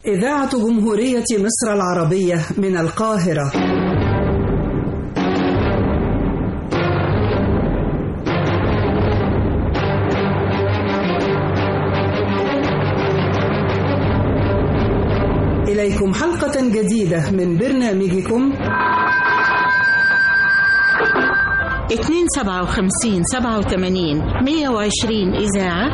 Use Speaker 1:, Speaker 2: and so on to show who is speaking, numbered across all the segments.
Speaker 1: إذاعة جمهورية مصر العربية من القاهرة إليكم حلقة جديدة من برنامجكم
Speaker 2: 257 87 120 إذاعة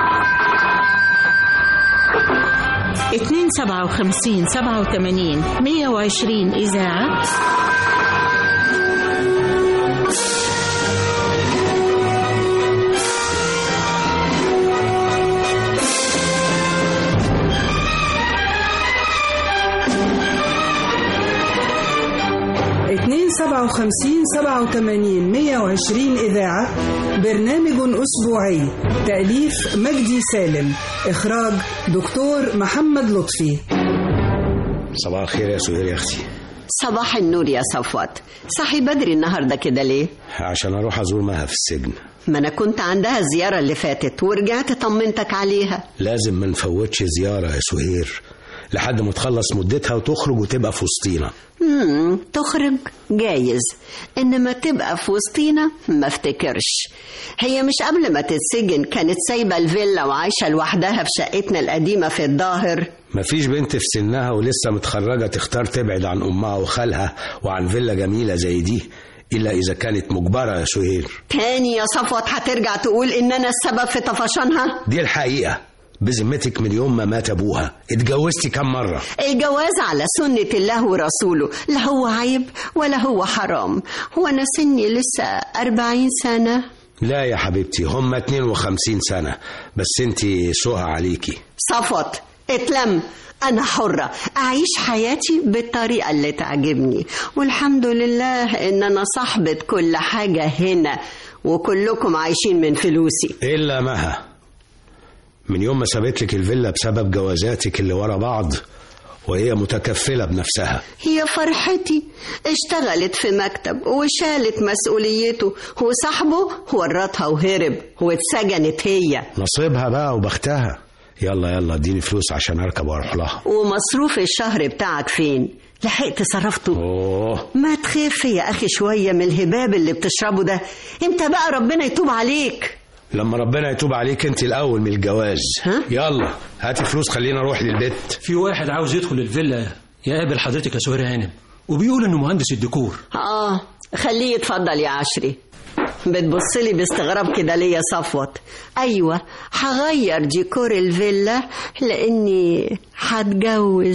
Speaker 2: 257 87 120 إذاعة
Speaker 1: اتنين سبعة وخمسين سبعة وتمانين مية وعشرين إذاعة برنامج أسبوعي تأليف مجدي سالم إخراج دكتور محمد لطفي
Speaker 3: صباح الخير يا سهير يا اختي
Speaker 4: صباح النور يا صفوت صحي بدري النهارده كده ليه
Speaker 3: عشان اروح ازور مها في السجن
Speaker 4: ما انا كنت عندها الزياره اللي فاتت ورجعت طمنتك عليها
Speaker 3: لازم ما نفوتش زياره يا سهير لحد ما تخلص مدتها وتخرج وتبقى في وسطينا
Speaker 4: امم تخرج جايز انما تبقى في وسطينا ما افتكرش هي مش قبل ما تتسجن كانت سايبه الفيلا وعايشه لوحدها في شقتنا القديمه في الظاهر
Speaker 3: مفيش بنت في سنها ولسه متخرجه تختار تبعد عن امها وخالها وعن فيلا جميله زي دي الا اذا كانت مجبره يا سهير
Speaker 4: تاني يا صفوت هترجع تقول ان انا السبب في طفشانها
Speaker 3: دي الحقيقه بذمتك من يوم ما مات ابوها اتجوزتي كم مره
Speaker 4: الجواز على سنة الله ورسوله لا هو عيب ولا هو حرام وانا سني لسه أربعين سنة
Speaker 3: لا يا حبيبتي هم 52 سنه بس انتي سوها عليكي
Speaker 4: صفوت اتلم أنا حرة أعيش حياتي بالطريقة اللي تعجبني والحمد لله إن أنا صاحبة كل حاجة هنا وكلكم عايشين من فلوسي
Speaker 3: الا مها من يوم ما سابت لك الفيلا بسبب جوازاتك اللي ورا بعض وهي متكفله بنفسها
Speaker 4: هي فرحتي اشتغلت في مكتب وشالت مسؤوليته وصاحبه ورطها وهرب واتسجنت هي
Speaker 3: نصيبها بقى وبختها يلا يلا اديني فلوس عشان اركب واروح لها
Speaker 4: ومصروف الشهر بتاعك فين لحقت صرفته
Speaker 3: اوه
Speaker 4: ما تخف يا أخي شوية من الهباب اللي بتشربه ده امتى بقى ربنا يتوب عليك
Speaker 3: لما ربنا يتوب عليك انت الاول من الجواز
Speaker 4: ها؟
Speaker 3: يلا هاتي فلوس خلينا نروح للبيت
Speaker 5: في واحد عاوز يدخل الفيلا يقابل حضرتك يا سهير هانم وبيقول انه مهندس الديكور
Speaker 4: اه خليه يتفضل يا عشري بتبصلي باستغراب كده ليه يا صفوت ايوه هغير ديكور الفيلا لاني هتجوز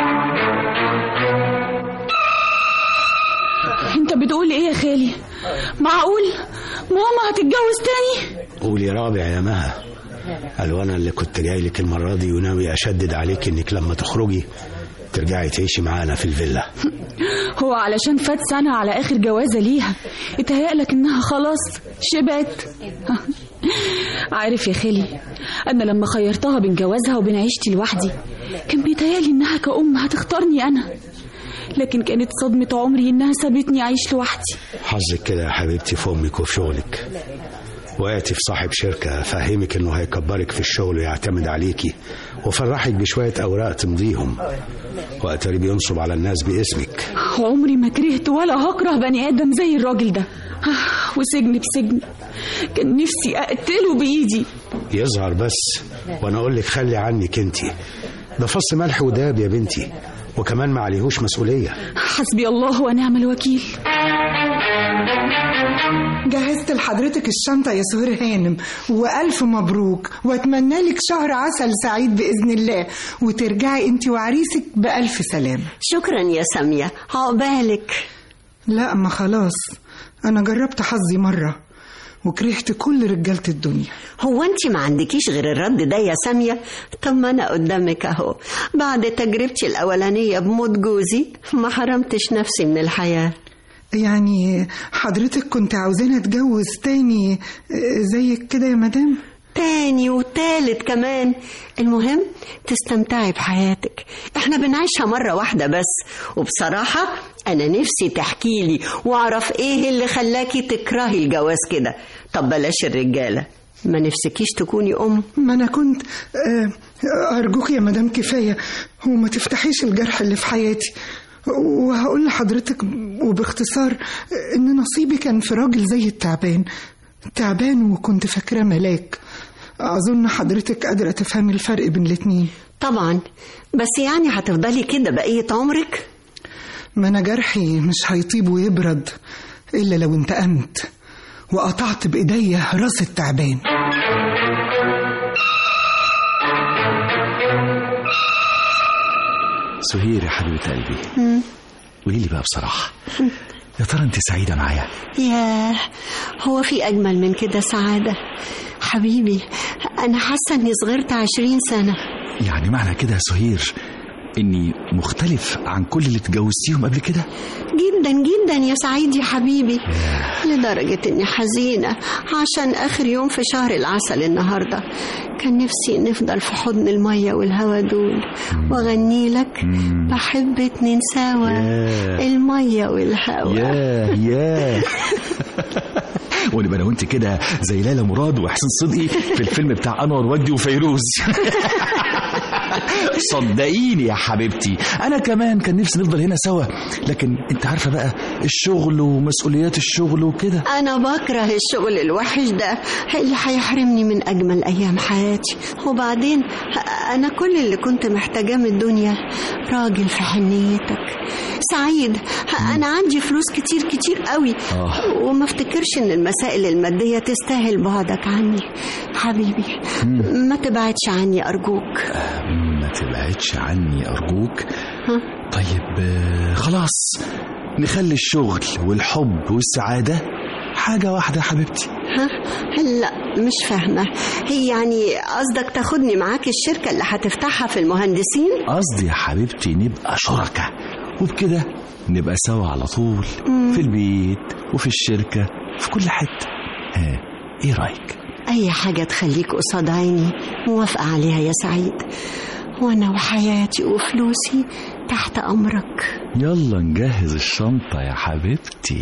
Speaker 6: انت بتقول ايه يا خالي معقول ماما هتتجوز تاني
Speaker 3: قولي رابع يا مها قالوا انا اللي كنت جاي لك المره دي وناوي اشدد عليك انك لما تخرجي ترجعي تعيشي معانا في الفيلا
Speaker 6: هو علشان فات سنة على آخر جوازة ليها اتهيألك إنها خلاص شبعت عارف يا خالي أنا لما خيرتها بين جوازها وبين عيشتي لوحدي كان بيتهيألي إنها كأم هتختارني أنا لكن كانت صدمة عمري إنها سابتني أعيش لوحدي
Speaker 3: حظك كده يا حبيبتي في امك وفي شغلك وقعتي في صاحب شركة فهمك انه هيكبرك في الشغل ويعتمد عليكي وفرحك بشوية اوراق تمضيهم واتاري بينصب على الناس باسمك
Speaker 6: عمري ما كرهت ولا هكره بني آدم زي الراجل ده آه، وسجن بسجن كان نفسي أقتله بإيدي
Speaker 3: يظهر بس وانا اقول لك خلي عنك انتي ده فص ملح وداب يا بنتي وكمان ما عليهوش مسؤولية
Speaker 6: حسبي الله ونعم الوكيل
Speaker 7: جهزت لحضرتك الشنطة يا سهير هانم وألف مبروك وأتمنى لك شهر عسل سعيد بإذن الله وترجعي أنت وعريسك بألف سلامة
Speaker 4: شكرا يا سامية عقبالك
Speaker 7: لا ما خلاص أنا جربت حظي مرة وكرهت كل رجالة الدنيا
Speaker 4: هو انت ما عندكيش غير الرد ده يا سامية طب ما انا قدامك اهو بعد تجربتي الاولانية بموت جوزي ما حرمتش نفسي من الحياة
Speaker 7: يعني حضرتك كنت عاوزاني اتجوز تاني آه، زيك كده يا مدام
Speaker 4: تاني وتالت كمان المهم تستمتعي بحياتك احنا بنعيشها مرة واحدة بس وبصراحة انا نفسي تحكي لي واعرف ايه اللي خلاكي تكرهي الجواز كده طب بلاش الرجالة ما نفسكيش تكوني ام
Speaker 7: ما انا كنت آه أرجوك يا مدام كفاية وما تفتحيش الجرح اللي في حياتي وهقول لحضرتك وباختصار إن نصيبي كان في راجل زي التعبان تعبان وكنت فاكراه ملاك أظن حضرتك قادرة تفهمي الفرق بين الاتنين
Speaker 4: طبعا بس يعني هتفضلي كده بقية عمرك
Speaker 7: ما أنا جرحي مش هيطيب ويبرد إلا لو انتقمت وقطعت بإيديا راس التعبان
Speaker 8: سهير يا حبيبة قلبي قولي لي بقى بصراحة يا ترى انت سعيدة معايا
Speaker 4: ياه هو في أجمل من كده سعادة حبيبي أنا حاسة إني صغرت عشرين سنة
Speaker 8: يعني معنى كده يا سهير اني مختلف عن كل اللي اتجوزتيهم قبل كده
Speaker 4: جدا جدا يا سعيد يا حبيبي لدرجة إني حزينة عشان آخر يوم في شهر العسل النهاردة كان نفسي نفضل في حضن المية والهوا دول وأغني لك بحب اتنين سوا
Speaker 8: ياه.
Speaker 4: المية والهوا
Speaker 8: ياه ياه ونبقى انا وانت كده زي ليلى مراد وحسين صدقي في الفيلم بتاع انور وجدي وفيروز صدقيني يا حبيبتي انا كمان كان نفسي نفضل هنا سوا لكن انت عارفه بقى الشغل ومسؤوليات الشغل وكده
Speaker 4: أنا بكره الشغل الوحش ده اللي هيحرمني من أجمل أيام حياتي وبعدين أنا كل اللي كنت محتاجاه من الدنيا راجل في حنيتك سعيد أنا عندي فلوس كتير كتير قوي
Speaker 8: آه.
Speaker 4: وما افتكرش إن المسائل المادية تستاهل بعدك عني حبيبي ما تبعدش عني أرجوك
Speaker 8: ما تبعدش عني ارجوك
Speaker 4: ها؟
Speaker 8: طيب آه، خلاص نخلي الشغل والحب والسعاده حاجه واحده يا حبيبتي
Speaker 4: ها؟ لا مش فاهمة هي يعني قصدك تاخدني معاك الشركة اللي هتفتحها في المهندسين؟
Speaker 8: قصدي يا حبيبتي نبقى شركاء وبكده نبقى سوا على طول في البيت وفي الشركة في كل حتة ها ايه رأيك
Speaker 4: أي حاجة تخليك قصاد عيني موافقة عليها يا سعيد وأنا وحياتي وفلوسي تحت أمرك
Speaker 8: يلا نجهز الشنطة يا حبيبتي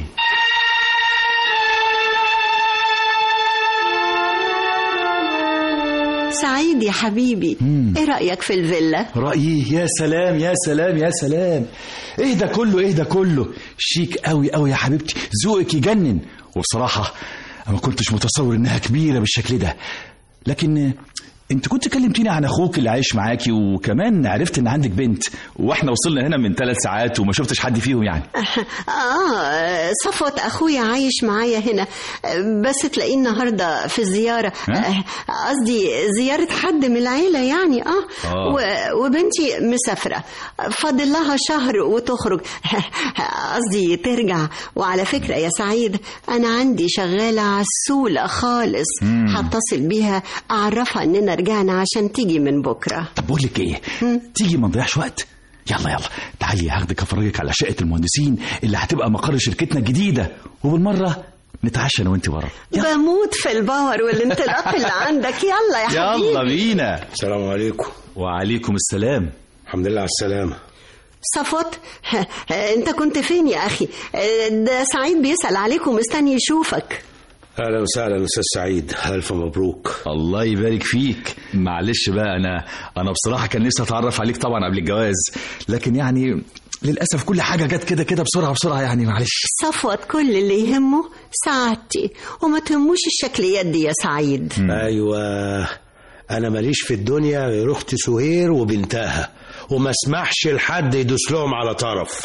Speaker 4: سعيد يا حبيبي إيه رأيك في الفيلا؟
Speaker 8: رأيي يا سلام يا سلام يا سلام ايه ده كله ايه ده كله شيك قوي قوي يا حبيبتي ذوقك يجنن وبصراحة أنا ما كنتش متصور انها كبيرة بالشكل ده لكن انت كنت كلمتيني عن اخوك اللي عايش معاكي وكمان عرفت ان عندك بنت واحنا وصلنا هنا من ثلاث ساعات وما شفتش حد فيهم يعني
Speaker 4: آه صفوة أخويا عايش معايا هنا بس تلاقيه النهاردة في الزيارة
Speaker 8: ها؟
Speaker 4: قصدي زيارة حد من العيلة يعني آه,
Speaker 8: آه.
Speaker 4: و- وبنتي مسافرة فاضل لها شهر وتخرج قصدي ترجع وعلى فكرة يا سعيد أنا عندي شغالة عسولة خالص هتصل بيها أعرفها إننا رجعنا عشان تيجي من بكرة
Speaker 8: طب بقول لك ايه تيجي ما نضيعش وقت يلا يلا تعالي هاخدك افرجك على شقه المهندسين اللي هتبقى مقر شركتنا الجديده وبالمره نتعشى انا وانت بره
Speaker 4: بموت في الباور والانطلاق اللي عندك يلا يا حبيبي
Speaker 8: يلا بينا
Speaker 3: السلام عليكم
Speaker 8: وعليكم السلام
Speaker 3: الحمد لله على السلامة
Speaker 4: صفوت انت كنت فين يا اخي ده سعيد بيسأل عليك ومستني يشوفك
Speaker 3: أهلا وسهلا أستاذ سعيد ألف مبروك
Speaker 8: الله يبارك فيك معلش بقى انا انا بصراحه كان نفسي اتعرف عليك طبعا قبل الجواز لكن يعني للاسف كل حاجه جت كده كده بسرعه بسرعه يعني معلش
Speaker 4: صفوت كل اللي يهمه سعادتي وما تهموش الشكليات دي يا سعيد
Speaker 3: أيوة أنا ماليش في الدنيا غير أختي سهير وبنتها وما اسمحش لحد يدوس لهم على طرف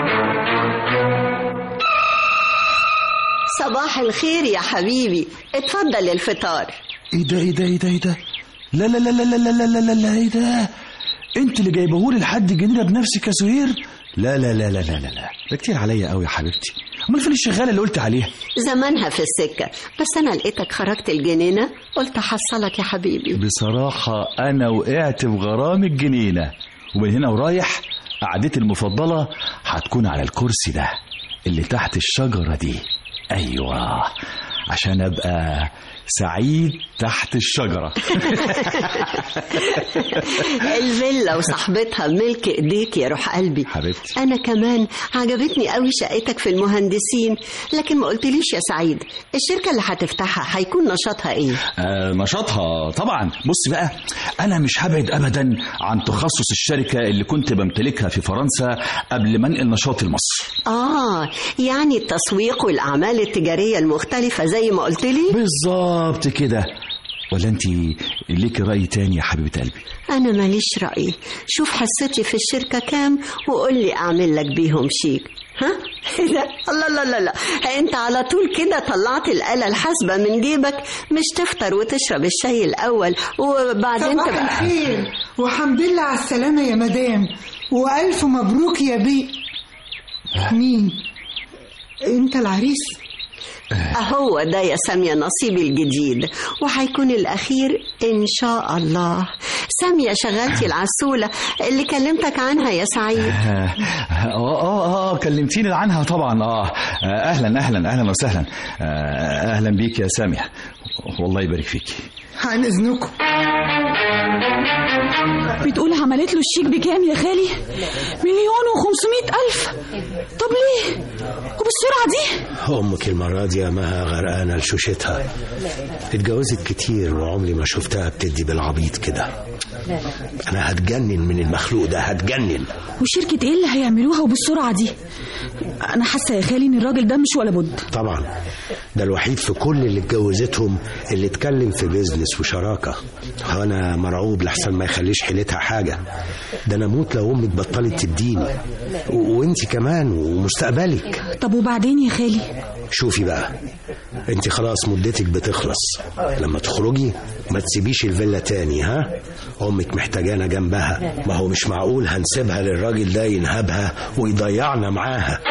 Speaker 4: صباح الخير يا حبيبي اتفضل الفطار
Speaker 8: ايه ده ايه ده ايه ده ايه ده لا لا لا لا لا لا لا لا لا لا ايه ده انت اللي جايبهولي لحد الجنينه بنفسك يا سهير لا لا لا لا لا لا لا ده كتير عليا قوي يا حبيبتي امال فين الشغاله اللي قلت عليها
Speaker 4: زمانها في السكة بس أنا لقيتك خرجت الجنينة قلت أحصلك يا حبيبي
Speaker 8: بصراحه انا وقعت في غرام الجنينه ومن هنا ورايح قعدتي المفضله هتكون على الكرسي ده اللي تحت الشجره دي ايوه عشان ابقى سعيد تحت الشجرة
Speaker 4: الفيلا وصاحبتها ملك ايديك يا روح قلبي
Speaker 8: حبيبتي
Speaker 4: انا كمان عجبتني قوي شقتك في المهندسين لكن ما قلتليش يا سعيد الشركه اللي هتفتحها هيكون نشاطها ايه
Speaker 8: آه نشاطها طبعا بص بقى انا مش هبعد ابدا عن تخصص الشركه اللي كنت بمتلكها في فرنسا قبل ما انقل نشاطي لمصر
Speaker 4: اه يعني التسويق والاعمال التجاريه المختلفه زي ما قلت لي
Speaker 8: بالظبط كده ولا انت ليك راي تاني يا حبيبه قلبي
Speaker 4: انا ماليش راي شوف حصتي في الشركه كام وقول لي اعمل لك بيهم شيك ها لا الله لا لا لا انت على طول كده طلعت الآلة الحاسبة من جيبك مش تفطر وتشرب الشاي الأول وبعدين
Speaker 7: صباح
Speaker 4: تبقى
Speaker 7: الخير والحمد لله على السلامة يا مدام وألف مبروك يا بي مين؟ أنت العريس؟
Speaker 4: أهو ده يا سامية نصيبي الجديد وهيكون الأخير إن شاء الله سامية شغالتي العسولة اللي كلمتك عنها يا سعيد
Speaker 8: اه اه اه, آه كلمتيني عنها طبعا اه آه، اهلا اهلا اهلا وسهلا آه اهلا بيك يا سامية والله يبارك فيكي
Speaker 7: عن إذنكم
Speaker 6: بتقول عملت له الشيك بكام يا خالي مليون وخمسمائة ألف طب ليه وبالسرعة دي
Speaker 3: أمك المرة دي يا مها غرقانة لشوشتها اتجوزت كتير وعمري ما شفتها بتدي بالعبيط كده أنا هتجنن من المخلوق ده هتجنن
Speaker 6: وشركة ايه اللي هيعملوها وبالسرعة دي انا حاسة يا خالي ان الراجل ده مش ولا بد
Speaker 3: طبعا ده الوحيد في كل اللي اتجوزتهم اللي اتكلم في بيزنس وشراكة وأنا مرعوب لحسن ما يخليش حيلتها حاجة ده أنا أموت لو أمك بطلت تديني و- وأنت كمان ومستقبلك
Speaker 6: طب وبعدين يا خالي
Speaker 3: شوفي بقى انت خلاص مدتك بتخلص لما تخرجي ما تسيبيش الفيلا تاني ها امك محتاجانا جنبها ما هو مش معقول هنسيبها للراجل ده ينهبها ويضيعنا معاها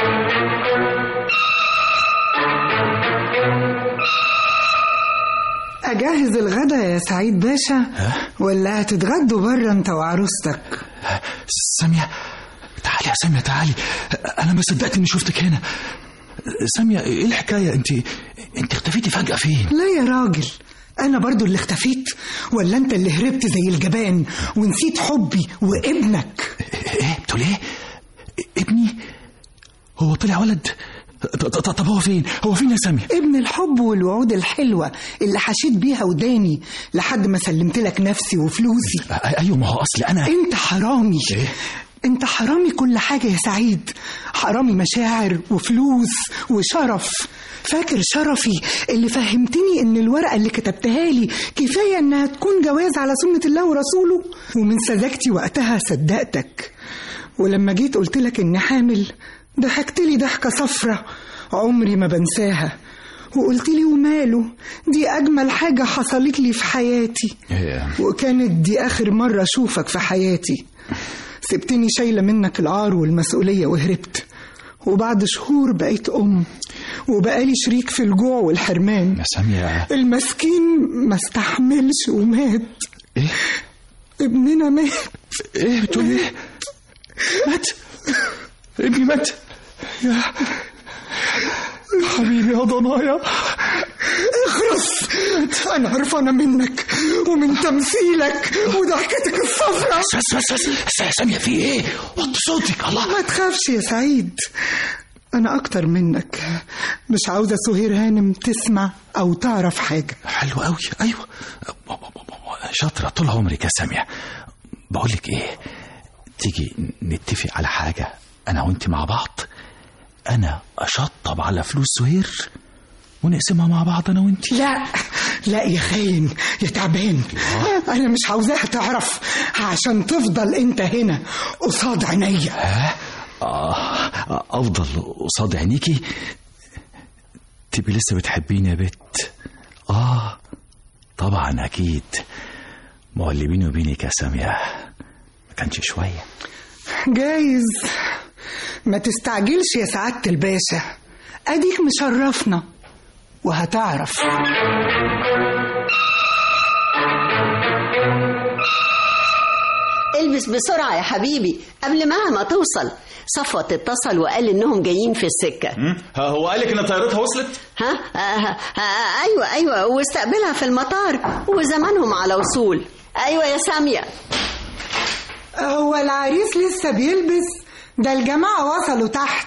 Speaker 7: أجهز الغدا يا سعيد باشا ولا هتتغدوا بره أنت وعروستك
Speaker 8: سامية تعالي يا سامية تعالي انا ما صدقت اني شفتك هنا سامية ايه الحكاية انت انت اختفيتي فجأة فين
Speaker 7: لا يا راجل أنا برضو اللي اختفيت ولا أنت اللي هربت زي الجبان ونسيت حبي وابنك
Speaker 8: ايه بتقول ايه ابني هو طلع ولد ط- ط- طب هو فين هو فين يا سامية
Speaker 7: ابن الحب والوعود الحلوة اللي حشيت بيها وداني لحد ما سلمت لك نفسي وفلوسي
Speaker 8: أ- ايوه ما هو اصل انا
Speaker 7: انت حرامي
Speaker 8: إيه؟
Speaker 7: انت حرامي كل حاجة يا سعيد حرامي مشاعر وفلوس وشرف فاكر شرفي اللي فهمتني ان الورقة اللي كتبتها لي كفاية انها تكون جواز على سنة الله ورسوله ومن سذاجتي وقتها صدقتك ولما جيت قلت لك اني حامل ضحكت لي ضحكة صفرة عمري ما بنساها وقلت لي وماله دي أجمل حاجة حصلت لي في حياتي
Speaker 8: إيه.
Speaker 7: وكانت دي آخر مرة أشوفك في حياتي سبتني شايلة منك العار والمسؤولية وهربت وبعد شهور بقيت أم وبقالي شريك في الجوع والحرمان
Speaker 8: يا سامية
Speaker 7: المسكين ما استحملش ومات
Speaker 8: ايه
Speaker 7: ابننا مات
Speaker 8: ايه بتقول ايه مات ابني مات يا يا حبيبي يا ضنايا
Speaker 7: اخرس انا عرفانة منك ومن تمثيلك وضحكتك الصفرة
Speaker 8: بس بس بس بس يا سامية في ايه وطي صوتك الله
Speaker 7: ما تخافش يا سعيد انا اكتر منك مش عاوزة سهير هانم تسمع او تعرف حاجة
Speaker 8: حلو قوي ايوه شاطرة طول عمرك يا سامية بقول لك ايه تيجي نتفق على حاجة انا وانت مع بعض انا اشطب على فلوس سهير ونقسمها مع بعض انا وانت
Speaker 7: لا لا يا خاين يا تعبان انا مش عاوزاها تعرف عشان تفضل انت هنا قصاد عينيا
Speaker 8: آه افضل قصاد عينيكي تبقي لسه بتحبيني يا بت اه طبعا اكيد ما هو اللي بيني وبينك يا سامية ما كانش شوية
Speaker 7: جايز ما تستعجلش يا سعادة الباشا اديك مشرفنا وهتعرف
Speaker 4: البس بسرعة يا حبيبي قبل ما ما توصل صفوت اتصل وقال انهم جايين في السكة
Speaker 8: ها هو قالك ان طيارتها وصلت
Speaker 4: ها آه آه آه ايوه ايوه واستقبلها في المطار وزمانهم على وصول ايوه يا سامية
Speaker 7: هو العريس لسه بيلبس ده الجماعة وصلوا تحت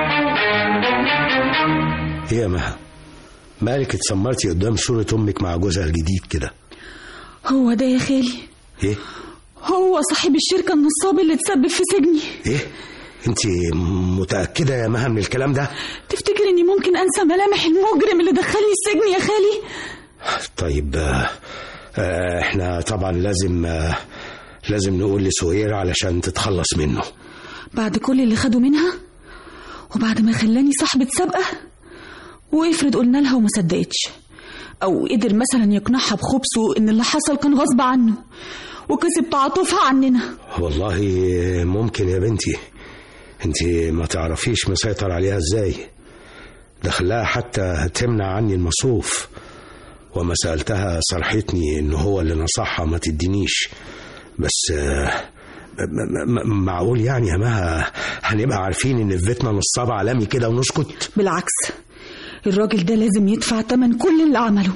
Speaker 3: ايه يا مها مالك اتسمرتي قدام صورة امك مع جوزها الجديد كده
Speaker 6: هو ده يا خالي
Speaker 3: ايه
Speaker 6: هو صاحب الشركة النصاب اللي اتسبب في سجني
Speaker 3: ايه انت متأكدة يا مها من الكلام ده
Speaker 6: تفتكر اني ممكن انسى ملامح المجرم اللي دخلني السجن يا خالي
Speaker 3: طيب آه، آه، احنا طبعا لازم آه، لازم نقول لسهير علشان تتخلص منه
Speaker 6: بعد كل اللي خدوا منها وبعد ما خلاني صاحبة سابقة وافرض قلنا لها وما صدقتش او قدر مثلا يقنعها بخبثه ان اللي حصل كان غصب عنه وكسب تعاطفها عننا
Speaker 3: والله ممكن يا بنتي انت ما تعرفيش مسيطر عليها ازاي ده خلاها حتى تمنع عني المصروف وما سألتها صرحتني ان هو اللي نصحها ما تدينيش بس آه، م- م- معقول يعني يا مها هنبقى عارفين ان في بيتنا نصاب عالمي كده ونسكت
Speaker 6: بالعكس الراجل ده لازم يدفع تمن كل اللي عمله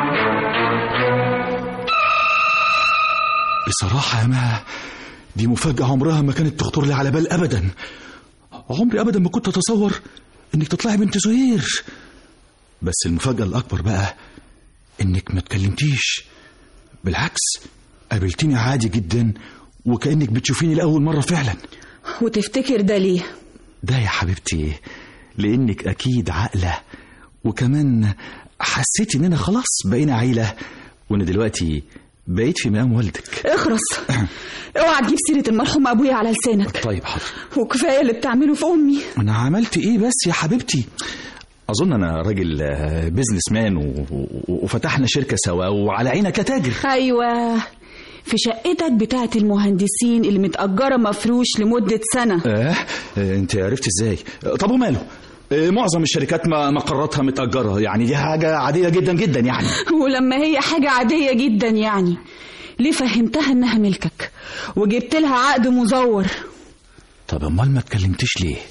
Speaker 8: بصراحة يا ما دي مفاجأة عمرها ما كانت تخطر لي على بال أبدا عمري أبدا ما كنت أتصور إنك تطلعي بنت زهير بس المفاجأة الأكبر بقى إنك ما اتكلمتيش بالعكس قابلتيني عادي جدا وكأنك بتشوفيني لأول مرة فعلا
Speaker 6: وتفتكر ده ليه
Speaker 8: ده يا حبيبتي لانك اكيد عاقله وكمان حسيت اننا خلاص بقينا عيله وانا دلوقتي بقيت في مقام والدك
Speaker 6: اخرس اوعى تجيب سيرة المرحوم ابويا على لسانك
Speaker 8: طيب حاضر
Speaker 6: وكفاية اللي بتعمله في امي
Speaker 8: انا عملت ايه بس يا حبيبتي اظن انا راجل آه، بيزنس مان و- و- وفتحنا شركه سوا وعلى عينك يا تاجر
Speaker 6: ايوه في شقتك بتاعة المهندسين اللي متأجرة مفروش لمدة سنة
Speaker 8: اه آه، انت عرفت ازاي آه، طب وماله آه، معظم الشركات ما- مقراتها متأجرة يعني دي حاجة عادية جدا جدا يعني
Speaker 6: ولما هي حاجة عادية جدا يعني ليه فهمتها انها ملكك وجبت لها عقد مزور
Speaker 8: طب امال ما اتكلمتش ليه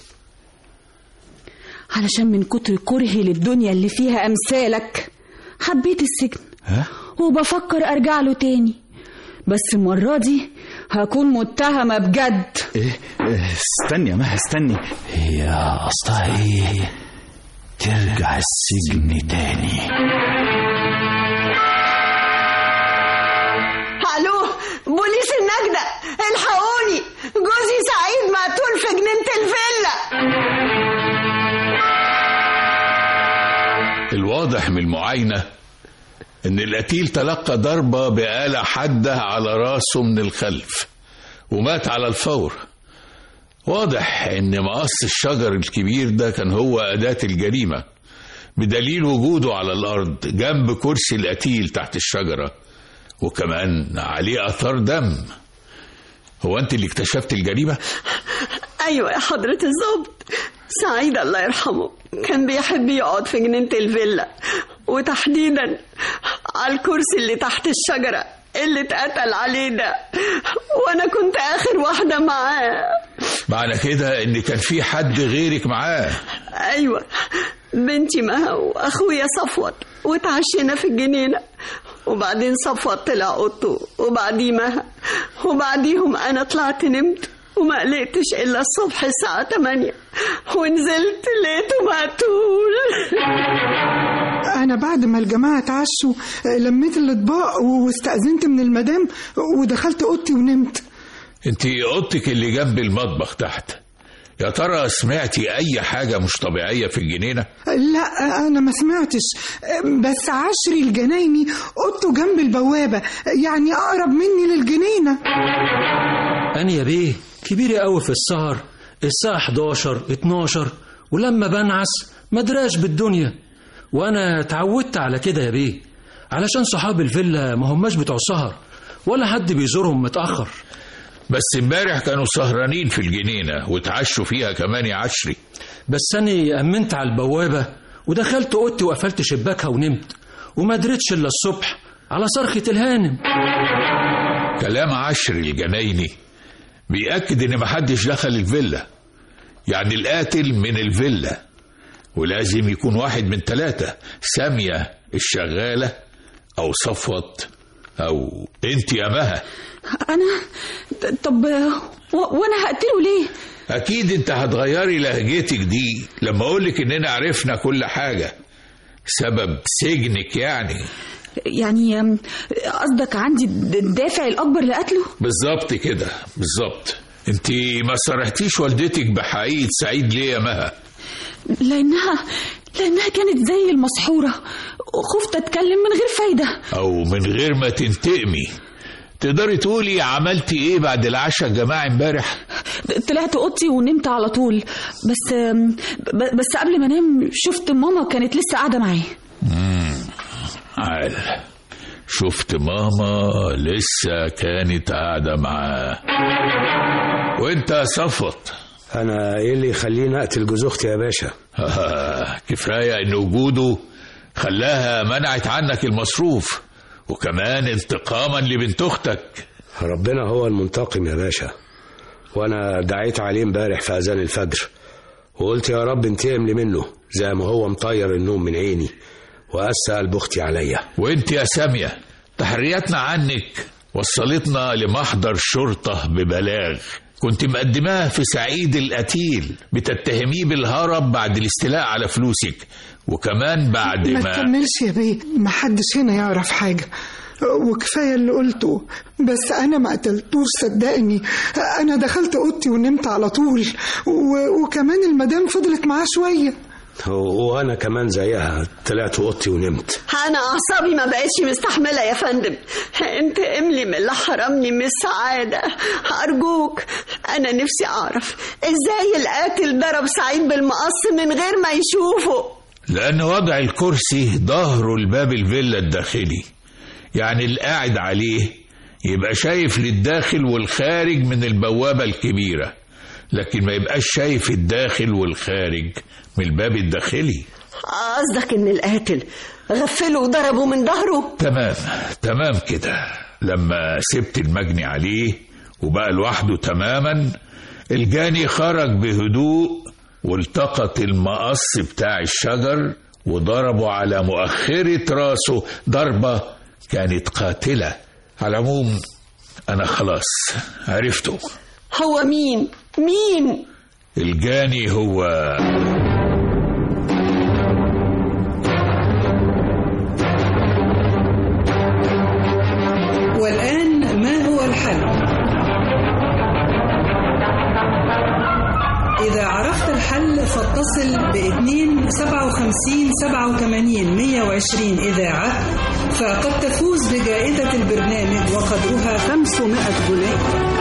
Speaker 6: علشان من كتر كرهي للدنيا اللي فيها امثالك حبيت السجن
Speaker 8: ها
Speaker 6: وبفكر ارجع له تاني بس المرة دي هكون متهمة بجد
Speaker 8: ايه إيه، استني يا مها استني هي قصدها ايه ترجع السجن تاني
Speaker 4: الو بوليس النجدة الحقوني جوزي سعيد مقتول في جنينة الفيلا
Speaker 9: الواضح من المعاينة إن القتيل تلقى ضربة بآلة حادة على راسه من الخلف ومات على الفور واضح إن مقص الشجر الكبير ده كان هو أداة الجريمة بدليل وجوده على الأرض جنب كرسي القتيل تحت الشجرة وكمان عليه أثار دم هو أنت اللي اكتشفت الجريمة؟
Speaker 4: ايوه يا حضرة الظابط سعيد الله يرحمه كان بيحب يقعد في جنينة الفيلا وتحديدا على الكرسي اللي تحت الشجرة اللي اتقتل عليه ده وانا كنت اخر واحدة معاه
Speaker 9: معنى كده إن كان في حد غيرك معاه
Speaker 4: ايوه بنتي مها واخويا صفوت وتعشينا في الجنينة وبعدين صفوت طلع اوضته وبعديه مها وبعديهم انا طلعت نمت وما قلقتش الا الصبح الساعة 8 ونزلت لقيته مقتول
Speaker 7: أنا بعد ما الجماعة اتعشوا لميت الأطباق واستأذنت من المدام ودخلت أوضتي ونمت
Speaker 9: انت اوضتك اللي جنب المطبخ تحت يا ترى سمعتي اي حاجه مش طبيعيه في الجنينه
Speaker 7: لا أنا ما سمعتش بس عشري الجنايني أوضته جنب البوابة يعني أقرب مني للجنينة
Speaker 5: أنا يا بيه كبيرة قوي في السهر الساعة 11 12 ولما بنعس مدراش بالدنيا وأنا اتعودت على كده يا بيه علشان صحاب الفيلا ما هماش بتوع سهر ولا حد بيزورهم متأخر
Speaker 9: بس امبارح كانوا سهرانين في الجنينه وتعشوا فيها كمان يا عشري
Speaker 5: بس أنا أمنت على البوابة ودخلت أوضتي وقفلت شباكها ونمت وما دريتش إلا الصبح على صرخة الهانم
Speaker 9: كلام عشري الجنايني بيأكد إن محدش دخل الفيلا يعني القاتل من الفيلا ولازم يكون واحد من ثلاثة سامية الشغالة أو صفوت أو أنت يا مها
Speaker 6: انا طب و... وانا هقتله ليه
Speaker 9: أكيد أنت هتغيري لهجتك دي لما أقولك إننا عرفنا كل حاجة سبب سجنك يعني
Speaker 6: يعني أم، قصدك عندي الد- الدافع الاكبر لقتله
Speaker 9: بالظبط كده بالظبط انت ما صرحتيش والدتك بحقيقة سعيد ليه يا مها
Speaker 6: لانها لانها كانت زي المسحوره خفت اتكلم من غير فايده
Speaker 9: او من غير ما تنتقمي تقدري تقولي عملتي ايه بعد العشاء الجماعي امبارح
Speaker 6: طلعت اوضتي ونمت على طول بس أم، ب- بس قبل ما انام شفت ماما كانت لسه قاعده معايا
Speaker 9: عال شفت ماما لسه كانت قاعدة معاه وانت يا صفوت
Speaker 3: انا ايه اللي يخليني اقتل جوز اختي يا باشا
Speaker 9: كفاية ان وجوده خلاها منعت عنك المصروف وكمان انتقاما لبنت اختك
Speaker 3: ربنا هو المنتقم يا باشا وانا دعيت عليه امبارح في اذان الفجر وقلت يا رب انتقم لي منه زي ما هو مطير النوم من عيني وقسى قلب اختي عليا
Speaker 9: وانت يا سامية تحرياتنا عنك وصلتنا لمحضر شرطة ببلاغ كنت مقدماها في سعيد القتيل بتتهميه بالهرب بعد الاستيلاء على فلوسك وكمان بعد
Speaker 7: ما
Speaker 9: ما
Speaker 7: تكملش يا بيه محدش هنا يعرف حاجة وكفاية اللي قلته بس أنا ما قتلتوش صدقني أنا دخلت أوضتي ونمت على طول و... وكمان المدام فضلت معاه شوية
Speaker 3: و- وانا كمان زيها طلعت اوضتي ونمت
Speaker 4: انا اعصابي ما بقتش مستحمله يا فندم انت املي من اللي حرمني من السعاده ارجوك انا نفسي اعرف ازاي القاتل ضرب سعيد بالمقص من غير ما يشوفه
Speaker 9: لأن وضع الكرسي ظهره لباب الفيلا الداخلي يعني اللي قاعد عليه يبقى شايف للداخل والخارج من البوابة الكبيرة لكن ما يبقاش شايف الداخل والخارج من الباب الداخلي
Speaker 4: قصدك ان القاتل غفله وضربه من ظهره
Speaker 9: تمام تمام كده لما سبت المجني عليه وبقى لوحده تماما الجاني خرج بهدوء والتقط المقص بتاع الشجر وضربه على مؤخرة راسه ضربة كانت قاتلة على العموم أنا خلاص عرفته
Speaker 4: هو مين مين
Speaker 9: الجاني هو
Speaker 1: والآن ما هو الحل؟ إذا عرفت الحل فاتصل ب 2 57 87 120 إذاعة فقد تفوز بجائزة البرنامج وقدرها 500 جنيه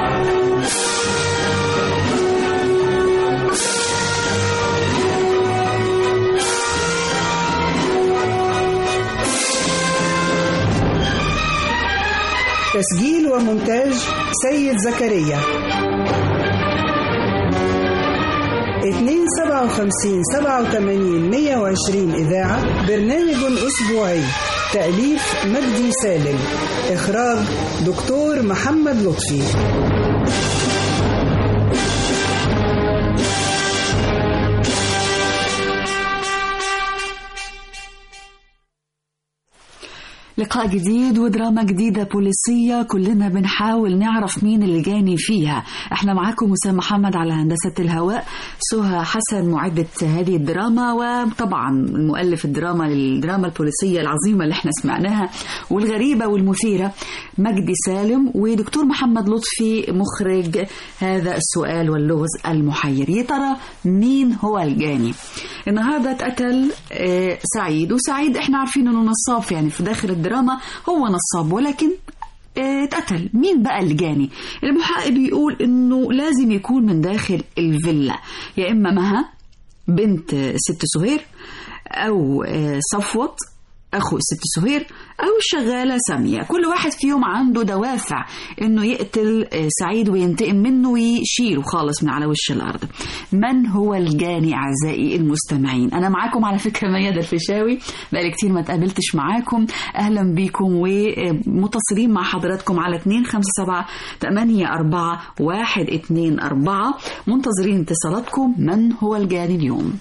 Speaker 1: تسجيل ومونتاج سيد زكريا 2 57 87 120 إذاعة برنامج أسبوعي تأليف مجدي سالم إخراج دكتور محمد لطفي
Speaker 6: لقاء جديد ودراما جديدة بوليسية كلنا بنحاول نعرف مين اللي جاني فيها احنا معاكم وسام محمد على هندسة الهواء سهى حسن معدة هذه الدراما وطبعا المؤلف الدراما للدراما البوليسية العظيمة اللي احنا سمعناها والغريبة والمثيرة مجدي سالم ودكتور محمد لطفي مخرج هذا السؤال واللغز المحير يا ترى مين هو الجاني النهارده اتقتل آه، سعيد وسعيد احنا عارفين انه نصاب يعني في داخل الدراما هو نصاب ولكن آه، اتقتل مين بقى اللي جاني المحقق بيقول انه لازم يكون من داخل الفيلا يا اما مها بنت آه، ست سهير او آه، صفوت
Speaker 10: أخو الست سهير أو الشغالة سامية كل واحد فيهم عنده دوافع إنه يقتل آه، سعيد وينتقم منه ويشيله خالص من على وش الأرض من هو الجاني أعزائي المستمعين أنا معاكم على فكرة ميادة الفيشاوي بقالي كتير ما تقابلتش معاكم أهلا بيكم ومتصلين مع حضراتكم على 257 8 4 1 2 4 منتظرين اتصالاتكم من هو الجاني اليوم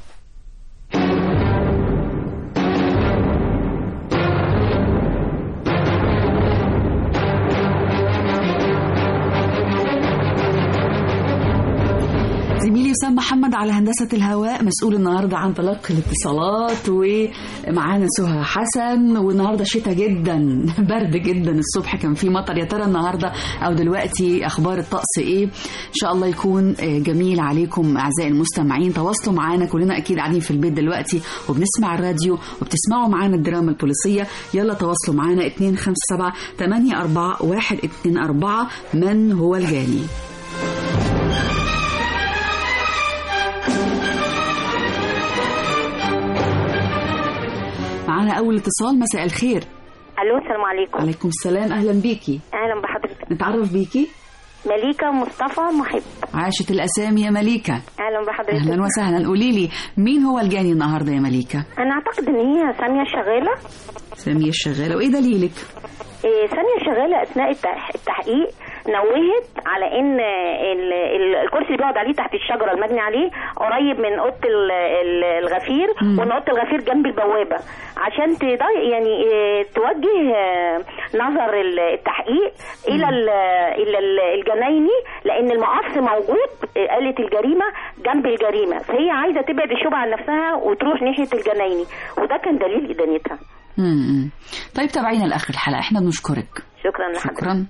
Speaker 10: زميلي وسام محمد على هندسة الهواء مسؤول النهاردة عن تلقي الاتصالات ومعانا سهى حسن والنهاردة شتاء جدا برد جدا الصبح كان في مطر يا ترى النهاردة أو دلوقتي أخبار الطقس إيه إن شاء الله يكون آه، جميل عليكم أعزائي المستمعين تواصلوا معانا كلنا أكيد قاعدين في البيت دلوقتي وبنسمع الراديو وبتسمعوا معانا الدراما البوليسية يلا تواصلوا معانا 257 84 124 من هو الجاني معانا أول اتصال مساء الخير
Speaker 11: الو السلام عليكم
Speaker 10: عليكم السلام أهلا بيكي
Speaker 11: اهلا بحضرتك
Speaker 10: نتعرف بيكي
Speaker 11: مليكه مصطفى محب
Speaker 10: عاشت الأسامي يا مليكة
Speaker 11: اهلا بحضرتك
Speaker 10: أهلا وسهلا قولي لي مين هو الجاني النهاردة يا مليكة
Speaker 11: انا اعتقد ان هي ساميه الشغاله
Speaker 10: سامية الشغالة وإيه دليلك
Speaker 11: إيه، ساميه الشغاله اثناء التح- التحقيق نوهت على ان ال- ال- الكرسي اللي بيقعد عليه تحت الشجره المجني عليه قريب من اوضه ال- ال- الغفير وان اوضه الغفير جنب البوابه عشان تضايق يعني إيه، توجه آه، نظر ال- التحقيق الى ال- الى ال- الجنايني لان المقص موجود آه، قالت الجريمه جنب الجريمه فهي عايزه تبعد الشبهه عن نفسها وتروح ناحيه الجنايني وده كان دليل ادانتها
Speaker 10: مم. طيب تابعينا لآخر الحلقة احنا بنشكرك
Speaker 11: شكرا لحضرتك
Speaker 10: شكرا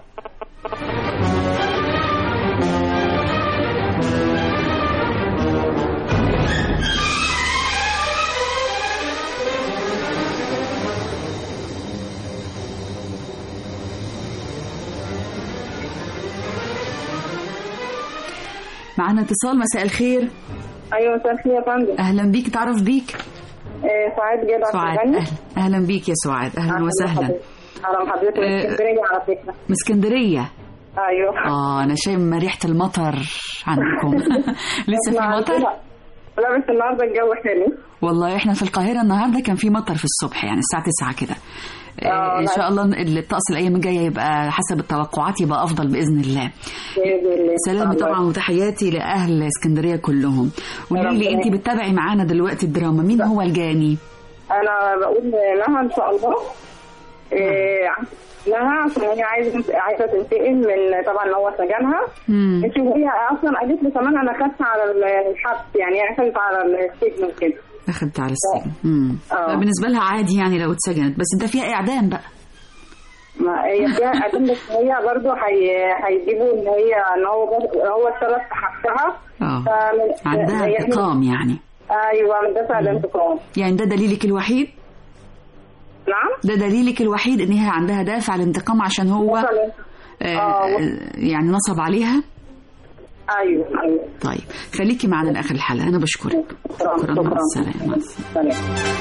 Speaker 10: معنا اتصال مساء الخير
Speaker 12: ايوه مساء الخير يا فندم
Speaker 10: اهلا بيك تعرف بيك
Speaker 12: آه، سعاد جدا
Speaker 10: سعاد اهلا اهلا بيك يا سعاد اهلا وسهلا
Speaker 12: اهلا بحضرتك من
Speaker 10: آه،
Speaker 12: اسكندريه على فكره
Speaker 10: من اسكندريه
Speaker 12: ايوه
Speaker 10: اه انا شايفه ريحه المطر عندكم لسه في مطر
Speaker 12: لا بس النهارده الجو حلو
Speaker 10: والله احنا في القاهره النهارده كان في مطر في الصبح يعني الساعه 9 كده آه، ان
Speaker 12: لا.
Speaker 10: شاء الله الطقس الايام الجايه يبقى حسب التوقعات يبقى افضل باذن الله
Speaker 12: باذن الله
Speaker 10: سلام طبعا وتحياتي لاهل اسكندريه كلهم قولي لي انت بتتابعي معانا دلوقتي الدراما مين هو الجاني
Speaker 12: انا بقول لها ان شاء الله آه، لها عشان هي عايزه عايزه تنتقم من طبعا اللي هو سجنها
Speaker 10: مم.
Speaker 12: انت وهي اصلا قالت لي كمان انا خدت على الحبس يعني هي خدت على السجن وكده
Speaker 10: اخدت على السجن امم
Speaker 12: آه.
Speaker 10: بالنسبه لها عادي يعني لو اتسجنت بس انت فيها اعدام بقى
Speaker 12: ما هي فيها قدم بس هي برضه هي هيجيبوا ان هي ان هو برضه- هو اشترط في حقها
Speaker 10: اه
Speaker 12: فمن-
Speaker 10: عندها
Speaker 12: هي-
Speaker 10: انتقام يعني
Speaker 12: ايوه من دافع الانتقام
Speaker 10: يعني ده دليلك الوحيد
Speaker 12: نعم
Speaker 10: ده دليلك الوحيد ان هي عندها دافع الانتقام عشان هو
Speaker 12: مثلا
Speaker 10: آه
Speaker 12: آه.
Speaker 10: يعني نصب عليها
Speaker 12: ايوه ايوه
Speaker 10: طيب خليكي معنا لاخر الحلقه انا بشكرك شكرا مع السلامه مع السلامه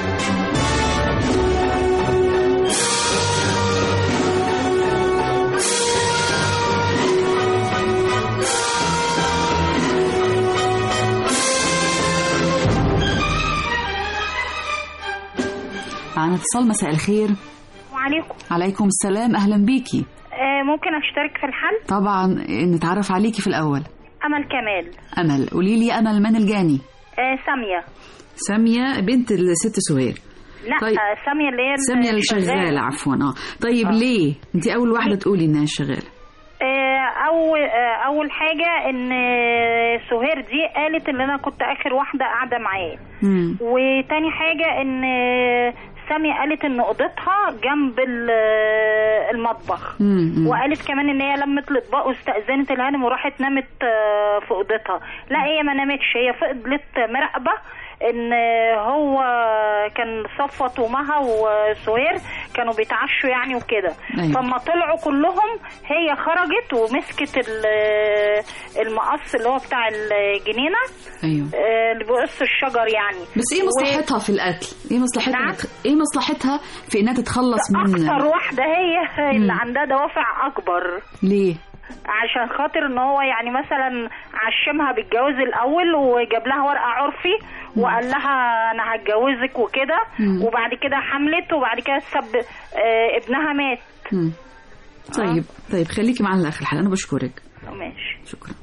Speaker 10: معنا اتصال مساء الخير
Speaker 13: وعليكم
Speaker 10: عليكم السلام اهلا بيكي
Speaker 13: آه ممكن اشترك في الحل
Speaker 10: طبعا نتعرف عليكي في الاول
Speaker 13: امل كمال
Speaker 10: امل قولي لي امل من الجاني
Speaker 13: آه ساميه
Speaker 10: ساميه بنت الست سهير
Speaker 13: لا
Speaker 10: طيب.
Speaker 13: آه ساميه اللي هي
Speaker 10: ساميه الشغاله عفوا اه طيب ليه انت اول واحده تقولي انها شغاله
Speaker 13: آه اول آه اول حاجه ان آه، سهير دي قالت ان انا كنت اخر واحده قاعده معاه
Speaker 10: مم.
Speaker 13: وتاني حاجه ان آه، سامية قالت ان اوضتها جنب ال- آه، المطبخ
Speaker 10: مم.
Speaker 13: وقالت كمان ان هي لمت الاطباق واستاذنت الهانم وراحت نامت آه، في اوضتها لا هي ما نامتش هي فضلت مراقبه ان هو كان صفوت ومها وسهير كانوا بيتعشوا يعني وكده
Speaker 10: أيوة.
Speaker 13: فلما طلعوا كلهم هي خرجت ومسكت ال- المقص اللي هو بتاع الجنينه
Speaker 10: ايوه
Speaker 13: آه، اللي بيقص الشجر يعني
Speaker 10: بس ايه مصلحتها في القتل ايه مصلحتها
Speaker 13: نعم؟
Speaker 10: ايه مصلحتها في انها تتخلص من
Speaker 13: اكتر واحده هي اللي عندها دوافع اكبر
Speaker 10: ليه
Speaker 13: عشان خاطر ان هو يعني مثلا عشمها بالجواز الاول وجاب لها ورقه عرفي وقال لها انا هتجوزك وكده
Speaker 10: مم.
Speaker 13: وبعد كده حملت وبعد كده سب آه، ابنها مات
Speaker 10: مم. طيب طيب خليكي معانا لاخر الحلقه انا بشكرك
Speaker 13: ماشي
Speaker 10: شكرا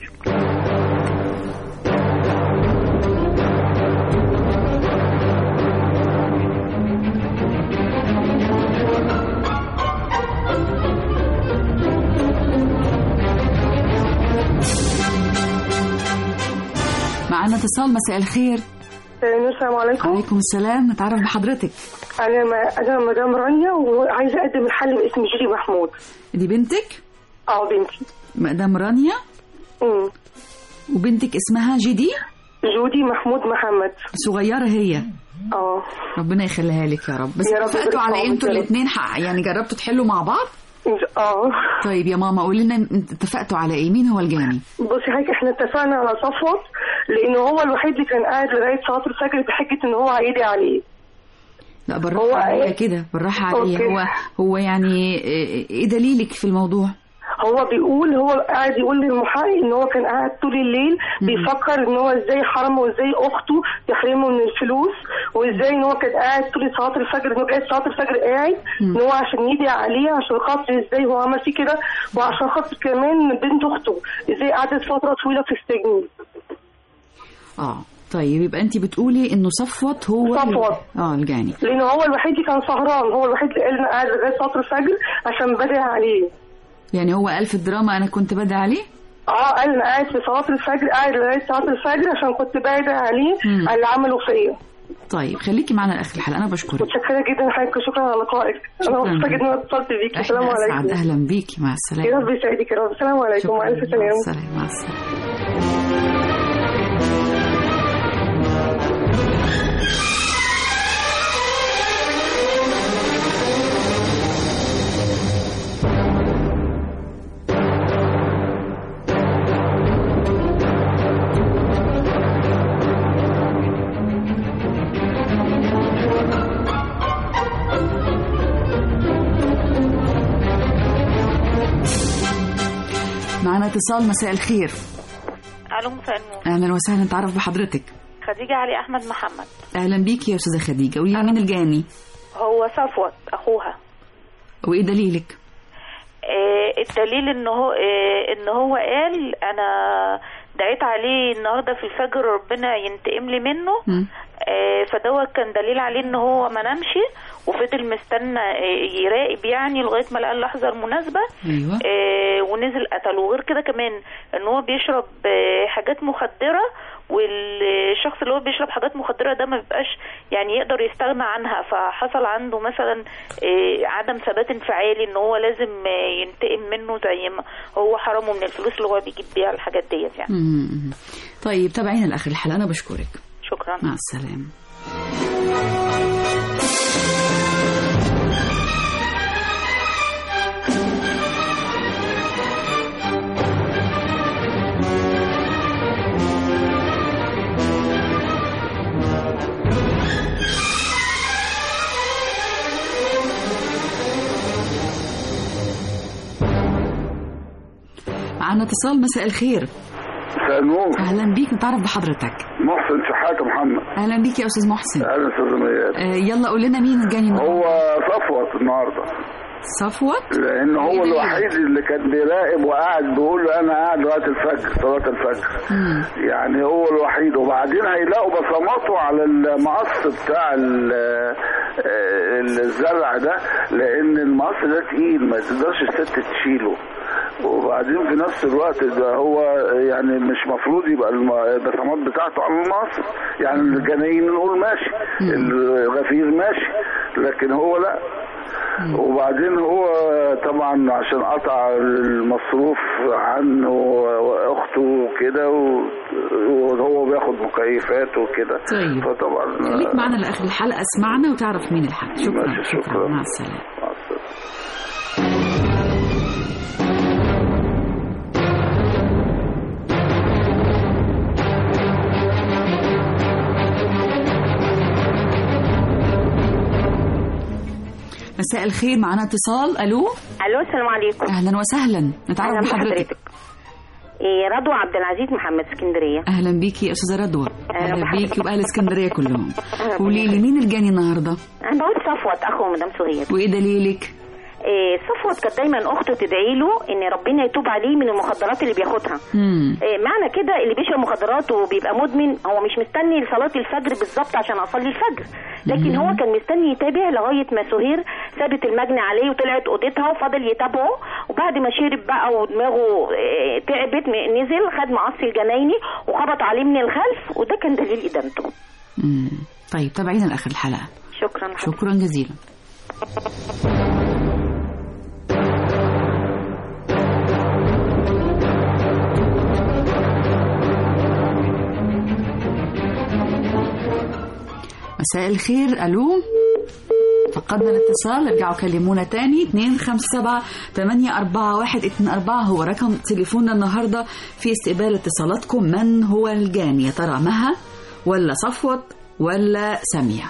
Speaker 10: معانا اتصال مساء الخير
Speaker 14: السلام عليكم
Speaker 10: عليكم السلام نتعرف بحضرتك
Speaker 14: انا ما انا مدام رانيا وعايزه اقدم الحل باسم جيري محمود
Speaker 10: دي بنتك
Speaker 14: اه بنتي
Speaker 10: مدام رانيا
Speaker 14: امم
Speaker 10: وبنتك اسمها جدي
Speaker 14: جودي محمود محمد
Speaker 10: صغيره هي
Speaker 14: اه
Speaker 10: ربنا يخليها لك يا رب بس
Speaker 14: يا رب
Speaker 10: اتفقتوا على
Speaker 14: يبارك
Speaker 10: ايه انتوا
Speaker 14: فيك يا رب.
Speaker 10: الاثنين يعني جربتوا تحلوا مع بعض
Speaker 14: اه
Speaker 10: طيب يا ماما قولي لنا انت اتفقتوا على ايه مين هو الجاني
Speaker 14: بصي حضرتك احنا اتفقنا على صفوت لان هو الوحيد اللي كان قاعد لغايه صلاه الفجر بحجه ان هو هيدعي عليه
Speaker 10: لا
Speaker 14: هو
Speaker 10: بالراحه عليا
Speaker 14: إيه؟
Speaker 10: كده بالراحه عليا
Speaker 14: أوكي.
Speaker 10: هو هو يعني ايه إيه دليلك في الموضوع
Speaker 14: هو بيقول هو قاعد يقول للمحقق ان هو كان قاعد طول الليل بيفكر ان هو ازاي حرمه وازاي اخته تحرمه من الفلوس وازاي ان هو كان قاعد طول صلاه الفجر ان هو قاعد صلاه الفجر قاعد ان هو عشان يدعي عليه عشان خاطر ازاي هو عمل فيه كده وعشان خاطر كمان بنت اخته ازاي قعدت فتره طويله في السجن
Speaker 10: اه طيب يبقى انت بتقولي انه صفوت هو
Speaker 14: صفوت.
Speaker 10: اه الجاني
Speaker 14: لان هو الوحيد اللي كان سهران هو الوحيد اللي قال انا قاعد لغايه صلاه الفجر عشان بدعي عليه
Speaker 10: يعني هو قال في الدراما انا كنت بدعي عليه
Speaker 14: اه قال انا قاعد في صلاه الفجر قاعد لغايه صلاه الفجر عشان كنت بدعي عليه
Speaker 10: مم.
Speaker 14: على اللي عمله فيا
Speaker 10: طيب خليكي معانا لاخر الحلقه انا بشكرك
Speaker 14: متشكرة جدا حضرتك شكرا على لقائك انا
Speaker 10: شكراً
Speaker 14: مبسوطة
Speaker 10: جداً.
Speaker 14: جدا اني اتصلت بيكي السلام
Speaker 10: احنا اسعد
Speaker 14: عليكم
Speaker 10: اهلا بيكي مع
Speaker 14: يا
Speaker 10: السلامه
Speaker 14: رب يسعدك يا رب السلام عليكم مع الف
Speaker 10: مع
Speaker 14: سلامة
Speaker 10: السلامه مع السلامه معانا اتصال مساء الخير
Speaker 15: الو مساء النور
Speaker 10: اهلا وسهلا نتعرف بحضرتك
Speaker 15: خديجه علي احمد محمد
Speaker 10: اهلا بيكي يا استاذه خديجه قولي لي مين الجاني
Speaker 15: هو صفوت اخوها
Speaker 10: وايه دليلك
Speaker 15: آه الدليل ان هو آه ان هو قال انا دعيت عليه النهارده في الفجر ربنا ينتقم لي منه
Speaker 10: مم.
Speaker 15: آه فدوت كان دليل عليه ان هو ما نامش وفضل مستنى آه يراقب يعني لغايه ما لقى اللحظه المناسبه
Speaker 10: ايوه
Speaker 15: آه ونزل قتله وغير كده كمان ان هو بيشرب آه حاجات مخدره والشخص اللي هو بيشرب حاجات مخدره ده ما بيبقاش يعني يقدر يستغنى عنها فحصل عنده مثلا آه عدم ثبات انفعالي ان هو لازم آه ينتقم منه زي ما هو حرمه من الفلوس اللي هو بيجيب بيها الحاجات ديت يعني
Speaker 10: مم. طيب تابعينا لاخر الحلقه انا بشكرك
Speaker 15: شكرا
Speaker 10: مع السلامه معانا اتصال مساء الخير
Speaker 16: مساء النور
Speaker 10: اهلا بيك نتعرف بحضرتك
Speaker 16: محسن شحاته محمد
Speaker 10: اهلا بيك يا استاذ محسن
Speaker 16: اهلا استاذ مياد
Speaker 10: آه يلا قول لنا مين الجاني النهارده
Speaker 16: هو صفوت النهارده
Speaker 10: صفوت
Speaker 16: لان هو الوحيد اللي كان بيراقب وقاعد بيقول له انا قاعد لغايه الفجر صلاه الفجر
Speaker 10: مم.
Speaker 16: يعني هو الوحيد وبعدين هيلاقوا بصماته على المقص بتاع ال- آه، الزرع ده لان المقص ده تقيل ما تقدرش الست تشيله وبعدين في نفس الوقت ده هو يعني مش مفروض يبقى الم- البصمات بتاعته على المقص يعني الجناين نقول ماشي الغفير ماشي لكن هو لا وبعدين هو طبعا عشان قطع المصروف عنه واخته وكده و- وهو بياخد مكيفات وكده
Speaker 10: طيب.
Speaker 16: فطبعا
Speaker 10: خليك معنا لاخر الحلقه اسمعنا وتعرف مين الحق شكرا
Speaker 16: ماشي،
Speaker 10: شكرا
Speaker 16: شكرا.
Speaker 10: مع السلامه
Speaker 16: مع السلامة.
Speaker 10: مساء الخير معنا اتصال الو
Speaker 11: الو السلام عليكم
Speaker 10: اهلا وسهلا نتعرف
Speaker 11: أهلا
Speaker 10: بحضرتك
Speaker 11: إيه رضوى عبد العزيز محمد اسكندريه
Speaker 10: اهلا بيكي يا استاذه رضوى
Speaker 11: أهلا
Speaker 10: اهلا
Speaker 11: بحضرتك.
Speaker 10: بيكي وباهل اسكندريه كلهم قولي لي مين الجاني النهارده
Speaker 11: انا بقول صفوت اخو مدام صغير
Speaker 10: وايه دليلك
Speaker 11: إيه صفوت كانت دايما اخته تدعي له ان ربنا يتوب عليه من المخدرات اللي بياخدها
Speaker 10: امم
Speaker 11: إيه معنى كده اللي بيشرب مخدرات وبيبقى مدمن هو مش مستني لصلاه الفجر بالظبط عشان اصلي الفجر لكن هو كان مستني يتابع لغايه ما سهير سابت المجني عليه وطلعت اوضتها وفضل يتابعه وبعد ما شرب بقى ودماغه إيه، تعبت م- نزل خد مقص الجنايني وخبط عليه من الخلف وده كان دليل ادانته
Speaker 10: امم طيب تابعينا لاخر الحلقه
Speaker 11: شكرا لحضرتك.
Speaker 10: شكرا جزيلا مساء الخير الو فقدنا الاتصال ارجعوا كلمونا تاني 257 841 24 هو رقم تليفوننا النهارده في استقبال اتصالاتكم من هو الجاني يا ترى مها ولا صفوت ولا سميع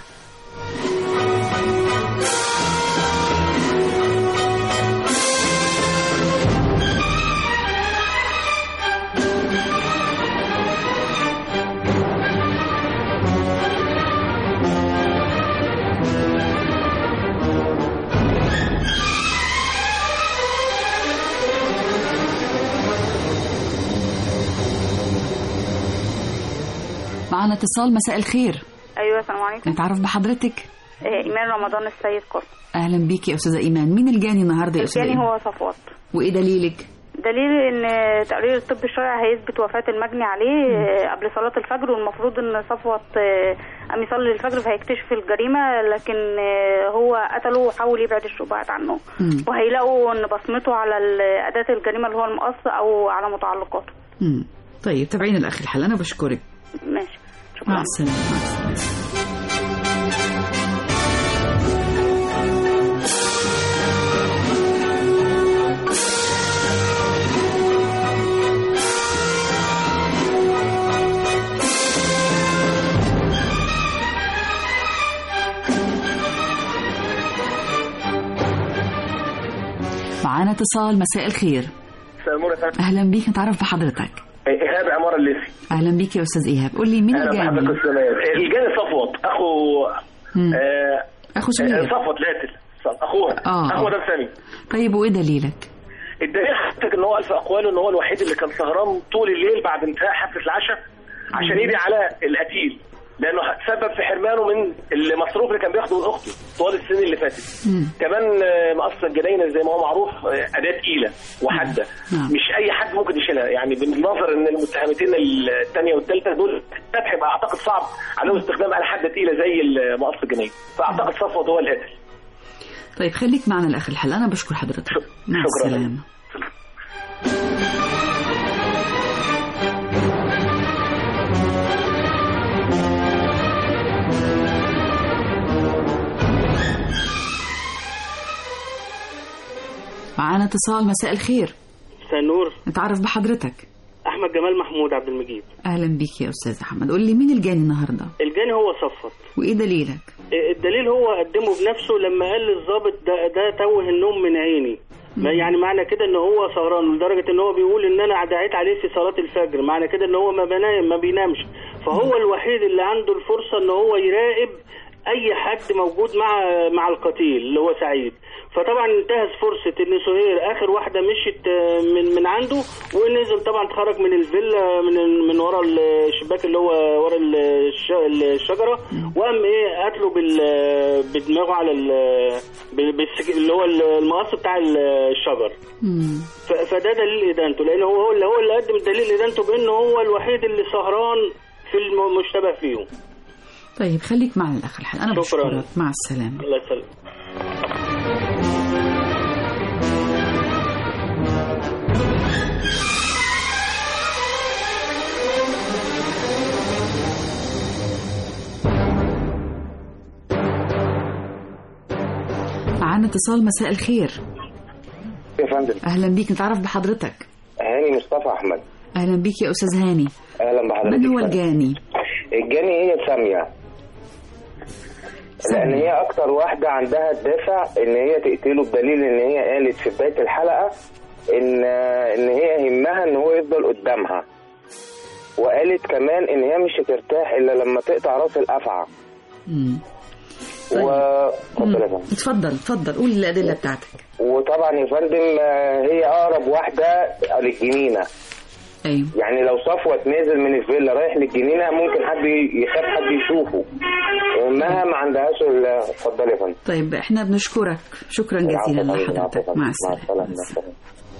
Speaker 10: معنا اتصال مساء الخير
Speaker 13: ايوه السلام عليكم
Speaker 10: نتعرف بحضرتك
Speaker 13: آه، ايمان رمضان السيد قاسم
Speaker 10: اهلا بيكي يا استاذه ايمان مين الجاني النهارده يا استاذه
Speaker 13: الثاني
Speaker 10: ايمان
Speaker 13: هو صفوات
Speaker 10: وايه دليلك
Speaker 13: دليل ان تقرير الطب الشرعي هيثبت وفاه المجني عليه آه، قبل صلاه الفجر والمفروض ان صفوت آه، قام يصلي الفجر فهيكتشف الجريمه لكن آه، هو قتله وحاول يبعد الشبهات عنه
Speaker 10: مم.
Speaker 13: وهيلاقوا ان بصمته على ال- اداه الجريمه اللي هو المقص او على متعلقاته
Speaker 10: مم. طيب تابعينا لاخر الحلقه انا بشكرك
Speaker 13: ماشي
Speaker 10: مع السلامه مع السلامه معانا اتصال مساء الخير
Speaker 17: مساء النور يا فندم
Speaker 10: اهلا بيك نتعرف بحضرتك
Speaker 17: ايهاب عمار الليثي
Speaker 10: اهلا بيك يا استاذ ايهاب قول لي مين
Speaker 17: اهلا
Speaker 10: الجاني
Speaker 17: بحضرتك السلام الجاني صفوت اخو
Speaker 10: مم.
Speaker 17: آه
Speaker 10: اخو سمير
Speaker 17: صفوت القاتل اخوها
Speaker 10: آه.
Speaker 17: اخو مدام سامي
Speaker 10: طيب وايه دليلك
Speaker 17: الدليل حضرتك ان هو قال في اقواله ان هو الوحيد اللي كان سهران طول الليل بعد انتهاء حفله العشاء عشان يدعي على القتيل لانه سبب في حرمانه من المصروف اللي كان بياخده من اخته طوال السنين اللي فاتت كمان آه، مقص الجناينه زي ما هو معروف آه، اداه تقيله وحاده
Speaker 10: نعم.
Speaker 17: مش اي حد ممكن يشيلها يعني بالنظر ان المتهمتين الثانيه والثالثه دول الفتح يبقى اعتقد صعب عليهم استخدام آلة حاده تقيله زي مقص الجناين فاعتقد صفوت هو القاتل
Speaker 10: طيب خليك معنا لاخر الحلقه انا بشكر حضرتك مع
Speaker 17: شكراً.
Speaker 10: السلامه معانا اتصال مساء الخير
Speaker 18: مساء النور
Speaker 10: نتعرف بحضرتك
Speaker 18: احمد جمال محمود عبد المجيد
Speaker 10: اهلا بيك يا استاذ احمد قول لي مين الجاني النهارده
Speaker 18: الجاني هو صفت
Speaker 10: وايه دليلك
Speaker 18: الدليل هو قدمه بنفسه لما قال للظابط ده, ده توه النوم من عيني ما يعني معنى كده ان هو سهران لدرجه ان هو بيقول ان انا دعيت عليه في صلاه الفجر معنى كده ان هو ما بنام ما بينامش فهو الوحيد اللي عنده الفرصه ان هو يراقب اي حد موجود مع مع القتيل اللي هو سعيد فطبعا انتهز فرصه ان سهير اخر واحده مشيت آه، من من عنده ونزل طبعا اتخرج من الفيلا من من ورا الشباك اللي هو ورا الش- الشجره وقام ايه قتله بال بدماغه على ال- بال- بالسك- اللي هو المقص بتاع الشجر ف- فده دليل ادانته لان هو هو اللي هو اللي قدم دليل ادانته بان هو الوحيد اللي سهران في المشتبه فيهم
Speaker 10: طيب خليك معنا لاخر الحلقه انا
Speaker 18: شكراً.
Speaker 10: بشكرك مع السلامه
Speaker 18: الله يسلمك
Speaker 10: معانا اتصال مساء الخير
Speaker 19: يا فندم
Speaker 10: اهلا بيك نتعرف بحضرتك
Speaker 19: هاني مصطفى احمد
Speaker 10: اهلا بيك يا استاذ هاني
Speaker 19: اهلا بحضرتك
Speaker 10: من هو
Speaker 19: فندم.
Speaker 10: الجاني
Speaker 19: الجاني هي ساميه لان هي اكتر واحده عندها الدافع ان هي تقتله بدليل ان هي قالت في بدايه الحلقه ان ان هي يهمها ان هو يفضل قدامها وقالت كمان ان هي مش هترتاح الا لما تقطع راس الافعى
Speaker 10: مم.
Speaker 19: و اتفضل يا فندم.
Speaker 10: اتفضل اتفضل قول الادله بتاعتك
Speaker 19: وطبعا يا فندم آه، هي اقرب واحده للجنينه
Speaker 10: ايوه
Speaker 19: يعني لو صفوت نازل من الفيلا رايح للجنينه ممكن حد يخاف حد يشوفه امها ما عندهاش ال- اتفضل يا فندم
Speaker 10: طيب احنا بنشكرك شكرا جزيلا لحضرتك مع السلامه
Speaker 19: مع السلامه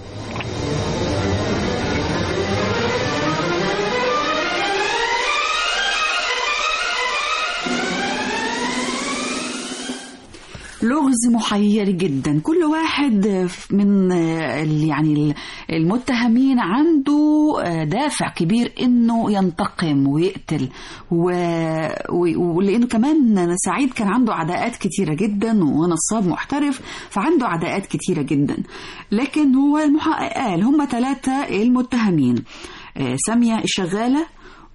Speaker 10: لغز محير جدا كل واحد من ال- يعني المتهمين عنده دافع كبير انه ينتقم ويقتل و... و... ولانه كمان سعيد كان عنده عداءات كتيره جدا ونصاب محترف فعنده عداءات كتيره جدا لكن هو المحقق قال هم ثلاثه المتهمين آه، ساميه الشغاله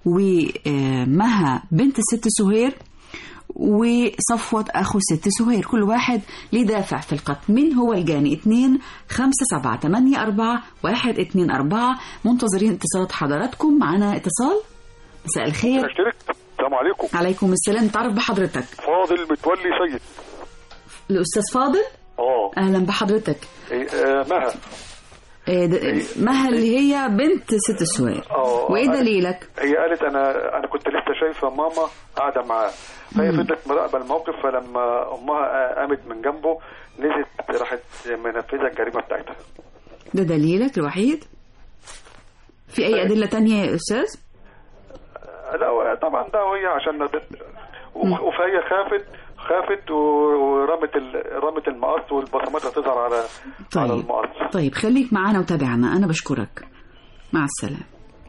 Speaker 10: ومها بنت الست سهير وصفوة أخو ست سهير كل واحد ليه دافع في القتل من هو الجاني اتنين خمسة سبعة تمانية أربعة واحد اتنين أربعة منتظرين اتصالات حضراتكم معنا اتصال مساء الخير
Speaker 20: اشترك السلام عليكم
Speaker 10: عليكم السلام تعرف بحضرتك
Speaker 20: فاضل متولي سيد
Speaker 10: الأستاذ فاضل
Speaker 20: اه
Speaker 10: أهلا بحضرتك
Speaker 20: إيه، آه، مها
Speaker 10: آه، د- مها اللي هي بنت ست سهير
Speaker 20: اه
Speaker 10: وإيه دليلك؟
Speaker 20: هي قالت انا انا كنت لسه شايفه ماما قاعده معاه فهي
Speaker 10: مم.
Speaker 20: فضلت مراقبه الموقف فلما امها قامت من جنبه نزلت راحت منفذه الجريمه بتاعتها
Speaker 10: ده دليلك الوحيد؟ في أي أدلة تانية يا أستاذ؟
Speaker 20: لا طبعا ده وهي عشان ند- و- وفهي خافت خافت و- ورمت ال- رمت المقص والبصمات هتظهر على على
Speaker 10: طيب
Speaker 20: المقص
Speaker 10: طيب خليك معانا وتابعنا أنا بشكرك مع السلامة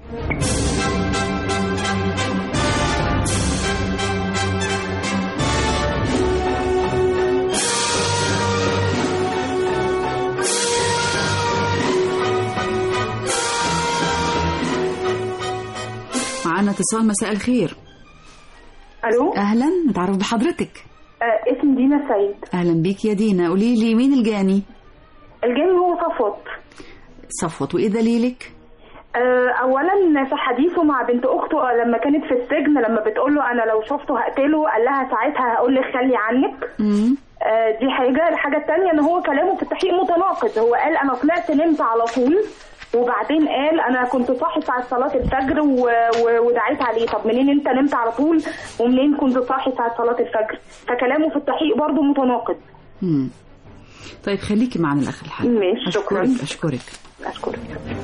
Speaker 10: معانا اتصال مساء الخير
Speaker 21: الو
Speaker 10: اهلا نتعرف بحضرتك
Speaker 21: آه اسمي دينا سيد
Speaker 10: اهلا بيك يا دينا قولي لي مين الجاني
Speaker 21: الجاني هو صفوت
Speaker 10: صفوت وايه دليلك
Speaker 21: آه اولا في حديثه مع بنت اخته آه، لما كانت في السجن لما بتقول له انا لو شفته هقتله قال لها ساعتها هقول لك خلي عنك آه دي حاجه الحاجه الثانيه ان هو كلامه في التحقيق متناقض هو قال انا طلعت نمت على طول وبعدين قال انا كنت صاحي ساعه صلاه الفجر و... و... ودعيت عليه طب منين انت نمت على طول ومنين كنت صاحي ساعه صلاه الفجر فكلامه في التحقيق برضه متناقض
Speaker 10: مم. طيب خليكي معنا لاخر الحلقه
Speaker 21: ماشي شكرا
Speaker 10: اشكرك اشكرك
Speaker 21: اشكرك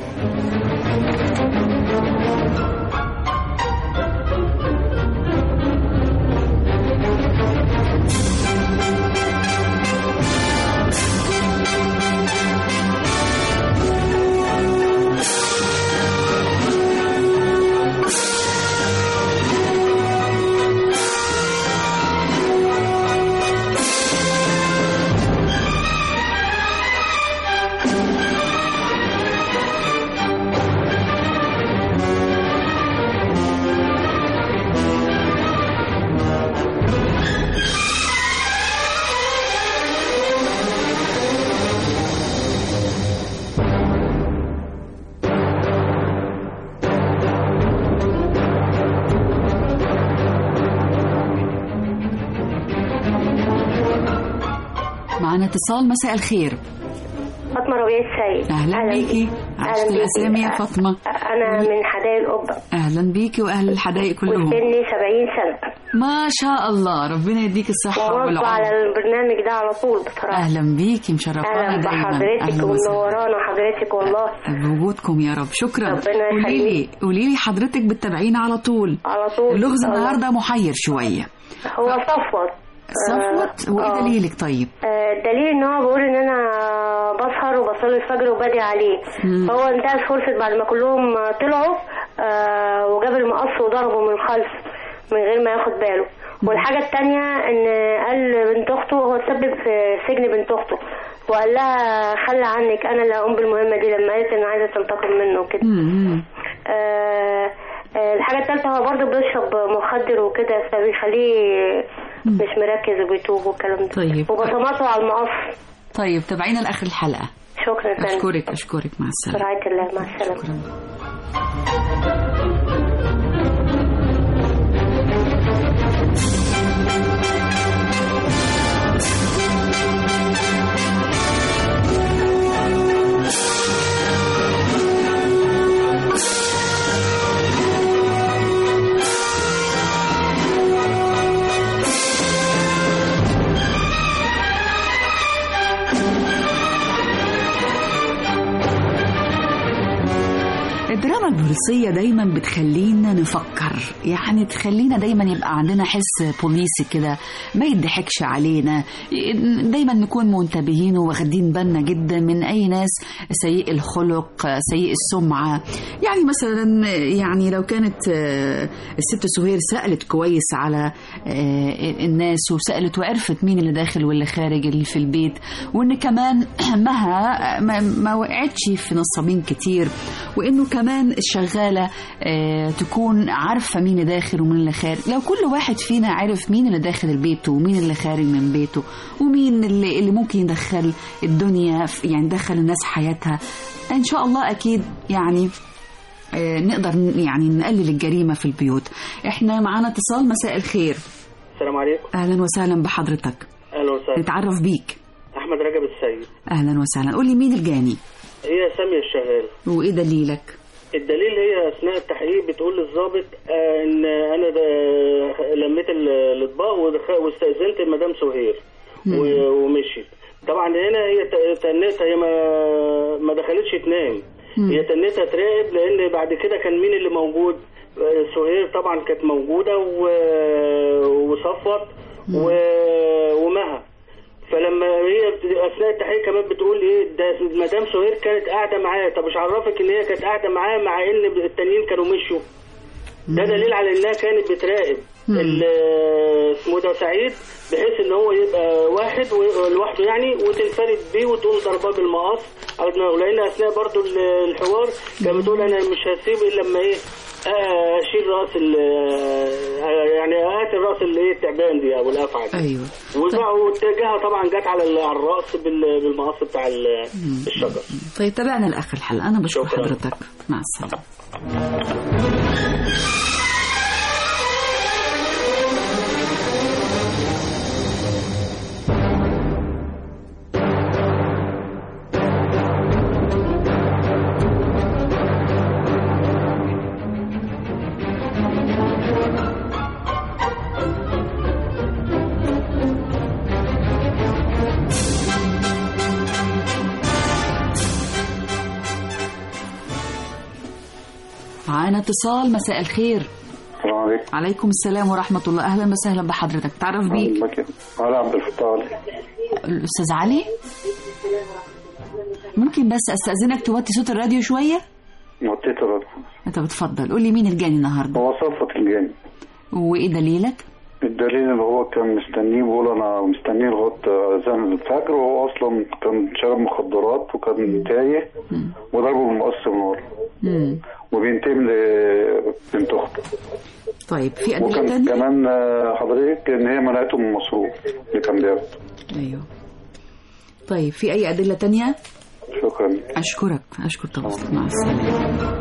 Speaker 10: معانا اتصال مساء الخير
Speaker 22: فاطمة ربيع السيد
Speaker 10: اهلا بيكي عشت
Speaker 22: بيكي.
Speaker 10: الاسامي يا فاطمه
Speaker 22: أنا من حدائق القبة
Speaker 10: اهلا بيكي واهل الحدائق كلهم
Speaker 22: وسني 70 سنة
Speaker 10: ما شاء الله ربنا يديك الصحه
Speaker 22: ومواظبة على
Speaker 10: والعمر
Speaker 22: البرنامج ده على طول بصراحة
Speaker 10: اهلا بيكي مشرفانا
Speaker 22: أهلا
Speaker 10: دايما
Speaker 22: بحضرتك
Speaker 10: أهلا وسهلا.
Speaker 22: ومنورانا حضرتك والله
Speaker 10: بوجودكم يا رب شكرا
Speaker 22: ربنا
Speaker 10: قولي لي
Speaker 22: يخليك.
Speaker 10: قولي لي حضرتك بتتابعينا على طول
Speaker 22: على طول
Speaker 10: اللغز
Speaker 22: آه.
Speaker 10: النهارده محير شويه
Speaker 22: هو صفوت
Speaker 10: صفوت وايه
Speaker 22: آه.
Speaker 10: دليلك طيب
Speaker 22: آه، الدليل ان هو بيقول ان انا بسهر وبصلي الفجر وبدعي عليه
Speaker 10: مم.
Speaker 22: فهو انتهز فرصة بعد ما كلهم طلعوا آه، وجاب المقص وضربه من الخلف من غير ما ياخد باله والحاجة التانية ان قال بنت اخته هو تسبب في سجن بنت اخته وقال لها خلى عنك انا اللي هقوم بالمهمة دي لما قالت ان عايزة تنتقم منه وكده آه آه، الحاجة التالتة هو برضه بيشرب مخدر وكده فبيخليه مش مركز وبيتوه والكلام ده
Speaker 10: طيب.
Speaker 22: وبصماته على المقص
Speaker 10: طيب تابعينا لاخر الحلقه
Speaker 22: شكرا فندم.
Speaker 10: اشكرك اشكرك مع السلامه
Speaker 22: برعاية الله مع السلامة
Speaker 10: الدراما البوليسية دايما بتخلينا نفكر يعني تخلينا دايما يبقى عندنا حس بوليسي كده ما يضحكش علينا دايما نكون منتبهين وواخدين بالنا جدا من أي ناس سيء الخلق سيء السمعة يعني مثلا يعني لو كانت آه، الست سهير سألت كويس على آه، الناس وسألت وعرفت مين اللي داخل واللي خارج اللي في البيت وإن كمان مها ما, ما وقعتش في نصابين كتير وإنه كمان الشغالة آه، تكون عارفة مين اللي داخل ومين اللي خارج لو كل واحد فينا عرف مين اللي داخل البيت ومين اللي خارج من بيته ومين اللي, اللي ممكن يدخل الدنيا في- يعني يدخل الناس حياتها إن شاء الله أكيد يعني آه، نقدر ن- يعني نقلل الجريمة في البيوت احنا معانا اتصال مساء الخير
Speaker 18: السلام عليكم
Speaker 10: اهلا وسهلا بحضرتك
Speaker 18: اهلا وسهلا
Speaker 10: نتعرف بيك
Speaker 18: احمد رجب السيد
Speaker 10: اهلا وسهلا قولي مين الجاني
Speaker 18: هي ساميه الشغال
Speaker 10: وايه دليلك
Speaker 18: الدليل هي اثناء التحقيق بتقول للضابط آه ان انا ده لميت ال- الاطباق ودخ- واستاذنت مدام سهير و- ومشيت طبعا هنا هي ت- تنتها هي ما ما دخلتش تنام هي تنتها تراقب لان بعد كده كان مين اللي موجود آه، سهير طبعا كانت موجوده و- وصفوت و- ومها فلما هي بت- اثناء التحقيق كمان بتقول ايه ده مدام سهير كانت قاعده معاه طب مش عرفك ان هي كانت قاعده معاه مع ان التانيين كانوا مشوا ده دليل على انها كانت بتراقب ال- اسمه ده سعيد بحيث ان هو يبقى واحد و- لوحده يعني وتنفرد بيه وتقوم ضرباه بالمقص أو إنه- لان اثناء برضو ال- الحوار كانت بتقول انا مش هسيبه الا لما ايه آه، اشيل راس ال- آه، يعني اقتل راس اللي ايه التعبان دي او الافعى دي
Speaker 10: ايوه
Speaker 18: وبقى- واتجاهها طبعا جت على ال- على الراس بال- بالمقص بتاع ال- الشجر
Speaker 10: طيب تابعنا لاخر الحلقه انا بشكر حضرتك مع السلامه معانا اتصال مساء الخير
Speaker 2: السلام عليكم
Speaker 10: عليكم السلام ورحمه الله اهلا وسهلا بحضرتك تعرف بيك
Speaker 2: بك علي عبد الفتاح علي
Speaker 10: الاستاذ علي ممكن بس استاذنك توطي صوت الراديو شويه
Speaker 2: نطيت الراديو
Speaker 10: انت بتفضل قول لي مين الجاني النهارده
Speaker 2: هو صفت الجاني
Speaker 10: وايه دليلك
Speaker 2: الدليل ان هو كان مستنيه بيقول انا مستنيه لغايه اذان الفجر وهو اصلا كان شارب مخدرات وكان تايه وضربه بالمقص من ورا
Speaker 10: مم.
Speaker 2: وبينتمي لبنت اخته
Speaker 10: طيب في ادله
Speaker 2: وكان
Speaker 10: تانية
Speaker 2: كمان آه، حضرتك ان هي منعته من المصروف اللي كان بياخده
Speaker 10: ايوه طيب في اي ادله تانية
Speaker 2: شكرا
Speaker 10: اشكرك اشكر تواصلك مع السلامه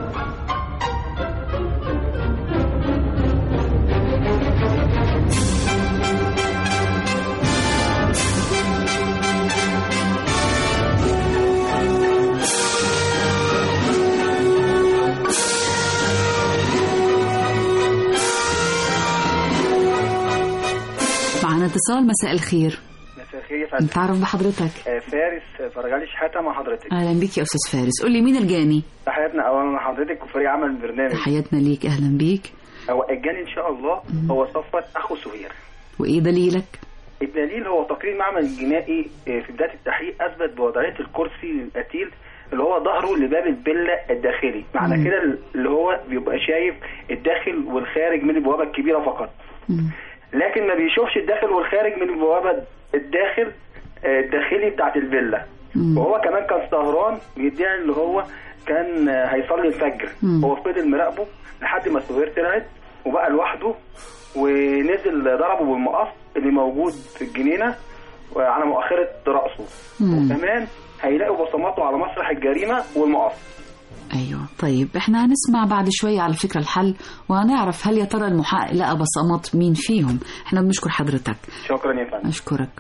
Speaker 10: معنا اتصال مساء الخير
Speaker 8: مساء الخير يا فندم
Speaker 10: نتعرف بحضرتك
Speaker 8: آه، فارس فرجالي شحاته مع حضرتك
Speaker 10: اهلا بيك يا استاذ فارس قول لي مين الجاني
Speaker 8: تحياتنا اولا مع حضرتك وفريق عمل البرنامج
Speaker 10: تحياتنا ليك اهلا بيك
Speaker 8: هو الجاني ان شاء الله هو صفوت اخو سهير
Speaker 10: وايه دليلك
Speaker 8: الدليل هو تقرير المعمل الجنائي آه، في بدايه التحقيق اثبت بوضعيه الكرسي للقتيل اللي هو ظهره لباب الفيلا الداخلي معنى
Speaker 10: مم.
Speaker 8: كده اللي هو بيبقى شايف الداخل والخارج من البوابه الكبيره فقط لكن ما بيشوفش الداخل والخارج من البوابه الداخل آه، الداخلي بتاعت الفيلا وهو كمان كان سهران بيدعي اللي هو كان آه، هيصلي الفجر
Speaker 10: مم.
Speaker 8: هو فضل مراقبه لحد ما السوير طلعت وبقى لوحده ونزل ضربه بالمقص اللي موجود في الجنينه على مؤخره راسه
Speaker 10: مم.
Speaker 8: كمان هيلاقوا بصماته على مسرح الجريمه والمقص
Speaker 10: ايوه طيب احنا هنسمع بعد شويه على فكره الحل وهنعرف هل يا ترى المحقق لقى بصمات مين فيهم احنا بنشكر حضرتك
Speaker 8: شكرا يا فندم
Speaker 10: اشكرك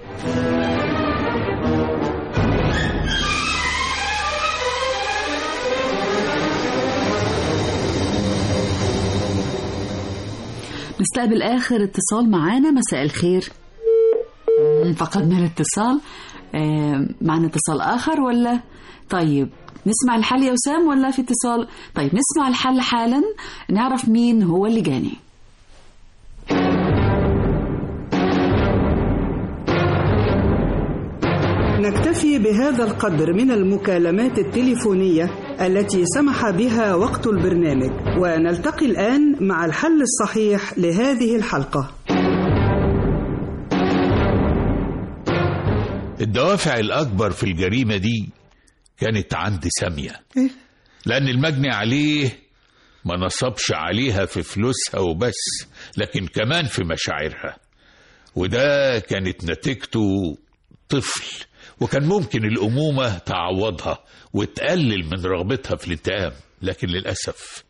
Speaker 10: نستقبل اخر اتصال معانا مساء الخير مم، فقدنا الاتصال آه، معنا اتصال اخر ولا طيب نسمع الحل يا وسام ولا في اتصال طيب نسمع الحل حالا نعرف مين هو اللي جاني
Speaker 1: نكتفي بهذا القدر من المكالمات التليفونية التي سمح بها وقت البرنامج ونلتقي الآن مع الحل الصحيح لهذه الحلقة
Speaker 9: الدوافع الأكبر في الجريمة دي كانت عند سامية لأن المجني عليه ما نصبش عليها في فلوسها وبس لكن كمان في مشاعرها وده كانت نتيجته طفل وكان ممكن الأمومة تعوضها وتقلل من رغبتها في الانتقام لكن للأسف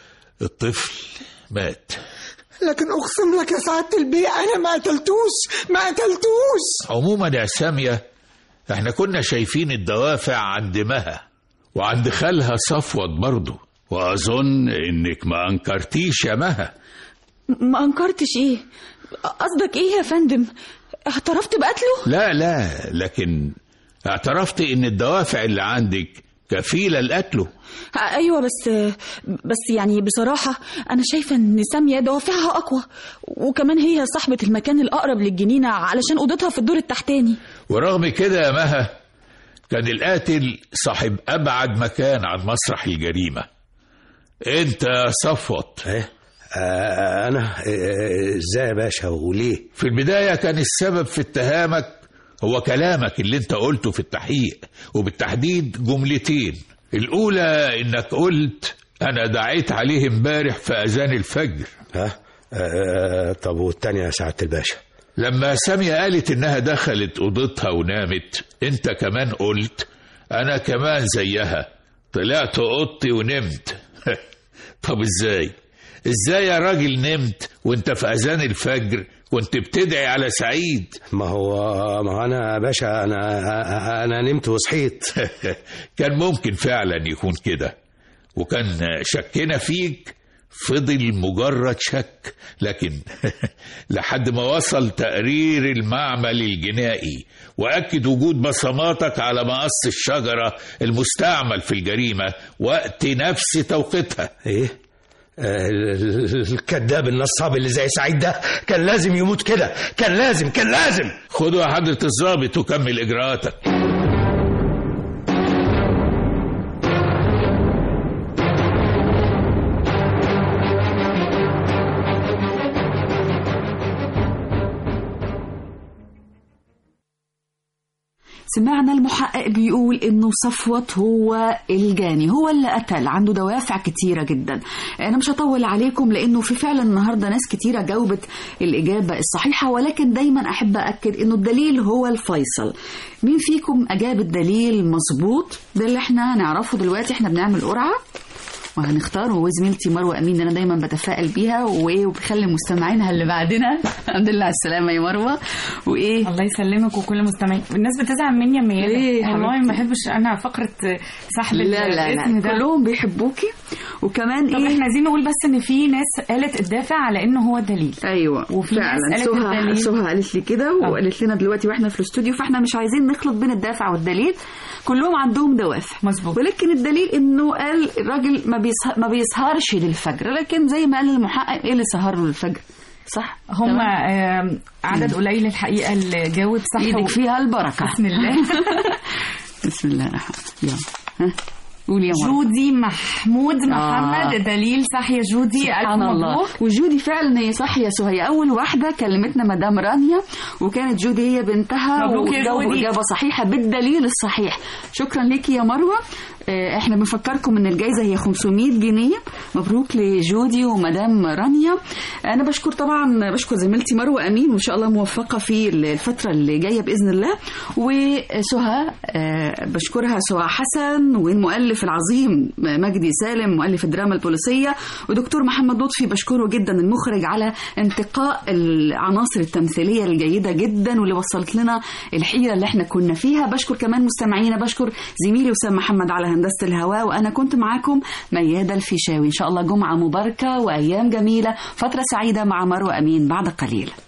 Speaker 9: الطفل مات
Speaker 5: لكن اقسم لك يا سعاده البيع انا ما قتلتوش ما قتلتوش
Speaker 9: عموما يا سامية احنا كنا شايفين الدوافع عند مها وعند خالها صفوت برضه وأظن إنك ما أنكرتيش يا مها
Speaker 6: ما انكرتش ايه قصدك ايه يا فندم اعترفت بقتله
Speaker 9: لا لا لكن اعترفت إن الدوافع اللي عندك كفيلة لقتله
Speaker 6: ايوه بس بس يعني بصراحه انا شايفه ان ساميه دوافعها اقوى وكمان هي صاحبه المكان الاقرب للجنينه علشان اوضتها في الدور التحتاني
Speaker 9: ورغم كده يا مها كان القاتل صاحب أبعد مكان عن مسرح الجريمة أنت يا صفوت
Speaker 3: ايه آه انا آه، ازاي يا باشا وليه
Speaker 9: في البداية كان السبب في اتهامك هو كلامك اللي انت قلته في التحقيق وبالتحديد جملتين الأولى إنك قلت أنا دعيت عليه امبارح في أذان الفجر
Speaker 3: ها آه طب والتانية يا سعادة الباشا
Speaker 9: لما سامية قالت إنها دخلت أوضتها ونامت أنت كمان قلت أنا كمان زيها طلعت أوضتي ونمت طب إزاي إزاي يا راجل نمت وأنت في أذان الفجر كنت بتدعي على سعيد
Speaker 3: ما هو ما هو انا يا باشا انا انا نمت وصحيت
Speaker 9: كان ممكن فعلا يكون كده وكان شكنا فيك فضل مجرد شك لكن لحد ما وصل تقرير المعمل الجنائي وأكد وجود بصماتك على مقص الشجرة المستعمل في الجريمة وقت نفس توقيتها
Speaker 3: ايه آه، الكذاب النصاب اللي زي سعيد ده كان لازم يموت كده كان لازم كان لازم
Speaker 9: خدوا يا حضرة الضابط وكمل إجراءاتك
Speaker 10: سمعنا المحقق بيقول انه صفوت هو الجاني هو اللي قتل عنده دوافع كتيره جدا انا مش هطول عليكم لانه في فعلا النهارده ناس كتيره جاوبت الاجابه الصحيحه ولكن دايما احب اكد انه الدليل هو الفيصل مين فيكم اجاب الدليل مظبوط ده اللي احنا هنعرفه دلوقتي احنا بنعمل قرعه وهنختار وزميلتي مروه امين انا دايما بتفائل بيها و- وبخلي مستمعينها اللي بعدنا الحمد لله على السلامه يا مروه وايه
Speaker 7: الله يسلمك وكل مستمعين الناس بتزعل مني يا ميادة
Speaker 10: ليه يا
Speaker 7: والله
Speaker 10: حبيبتي؟
Speaker 7: ما بحبش انا فقره سحب
Speaker 10: لا لا
Speaker 7: الاسم
Speaker 10: لا
Speaker 7: ده
Speaker 10: كلهم بيحبوكي وكمان
Speaker 7: طب
Speaker 10: ايه
Speaker 7: احنا عايزين نقول بس ان في ناس قالت الدافع على انه هو الدليل
Speaker 10: ايوه
Speaker 7: وفي
Speaker 10: فعلا
Speaker 7: ناس قالت
Speaker 10: سهى
Speaker 7: الدليل
Speaker 10: سهى قالت لي كده وقالت لنا دلوقتي واحنا في الاستوديو فاحنا مش عايزين نخلط بين الدافع والدليل كلهم عندهم دوافع
Speaker 7: مظبوط
Speaker 10: ولكن الدليل انه قال الراجل ما بيسهر ما بيسهرش للفجر لكن زي ما قال المحقق ايه اللي سهر له للفجر صح
Speaker 7: هم
Speaker 10: تمام؟
Speaker 7: آم، عدد قليل الحقيقه اللي جاوب صح
Speaker 10: ايدك
Speaker 7: و-
Speaker 10: فيها البركه
Speaker 7: بسم الله
Speaker 10: بسم الله الرحمن الرحيم يلا ها قولي يا مرة.
Speaker 7: جودي محمود محمد
Speaker 10: آه.
Speaker 7: دليل صح يا جودي
Speaker 10: سبحان
Speaker 7: ألف
Speaker 10: الله
Speaker 7: مبروك
Speaker 10: وجودي فعلا هي صح يا سهية أول واحدة كلمتنا مدام رانيا وكانت جودي هي بنتها
Speaker 7: مبروك يا
Speaker 10: وجاوبوا
Speaker 7: جودي.
Speaker 10: إجابة صحيحة بالدليل الصحيح شكرا لك يا مروة آه، احنا بنفكركم ان الجائزة هي 500 جنيه مبروك لجودي ومدام رانيا انا بشكر طبعا بشكر زميلتي مروة امين وان شاء الله موفقة في الفترة اللي جاية باذن الله وسهى آه، بشكرها سهى حسن والمؤلف العظيم مجدي سالم مؤلف الدراما البوليسية ودكتور محمد لطفي بشكره جدا المخرج على انتقاء العناصر التمثيلية الجيدة جدا واللي وصلت لنا الحيرة اللي احنا كنا فيها بشكر كمان مستمعينا بشكر زميلي وسام محمد على هندسة الهواء وأنا كنت معاكم ميادة الفيشاوي إن شاء الله جمعة مباركة وأيام جميلة فترة سعيدة مع مروة أمين بعد قليل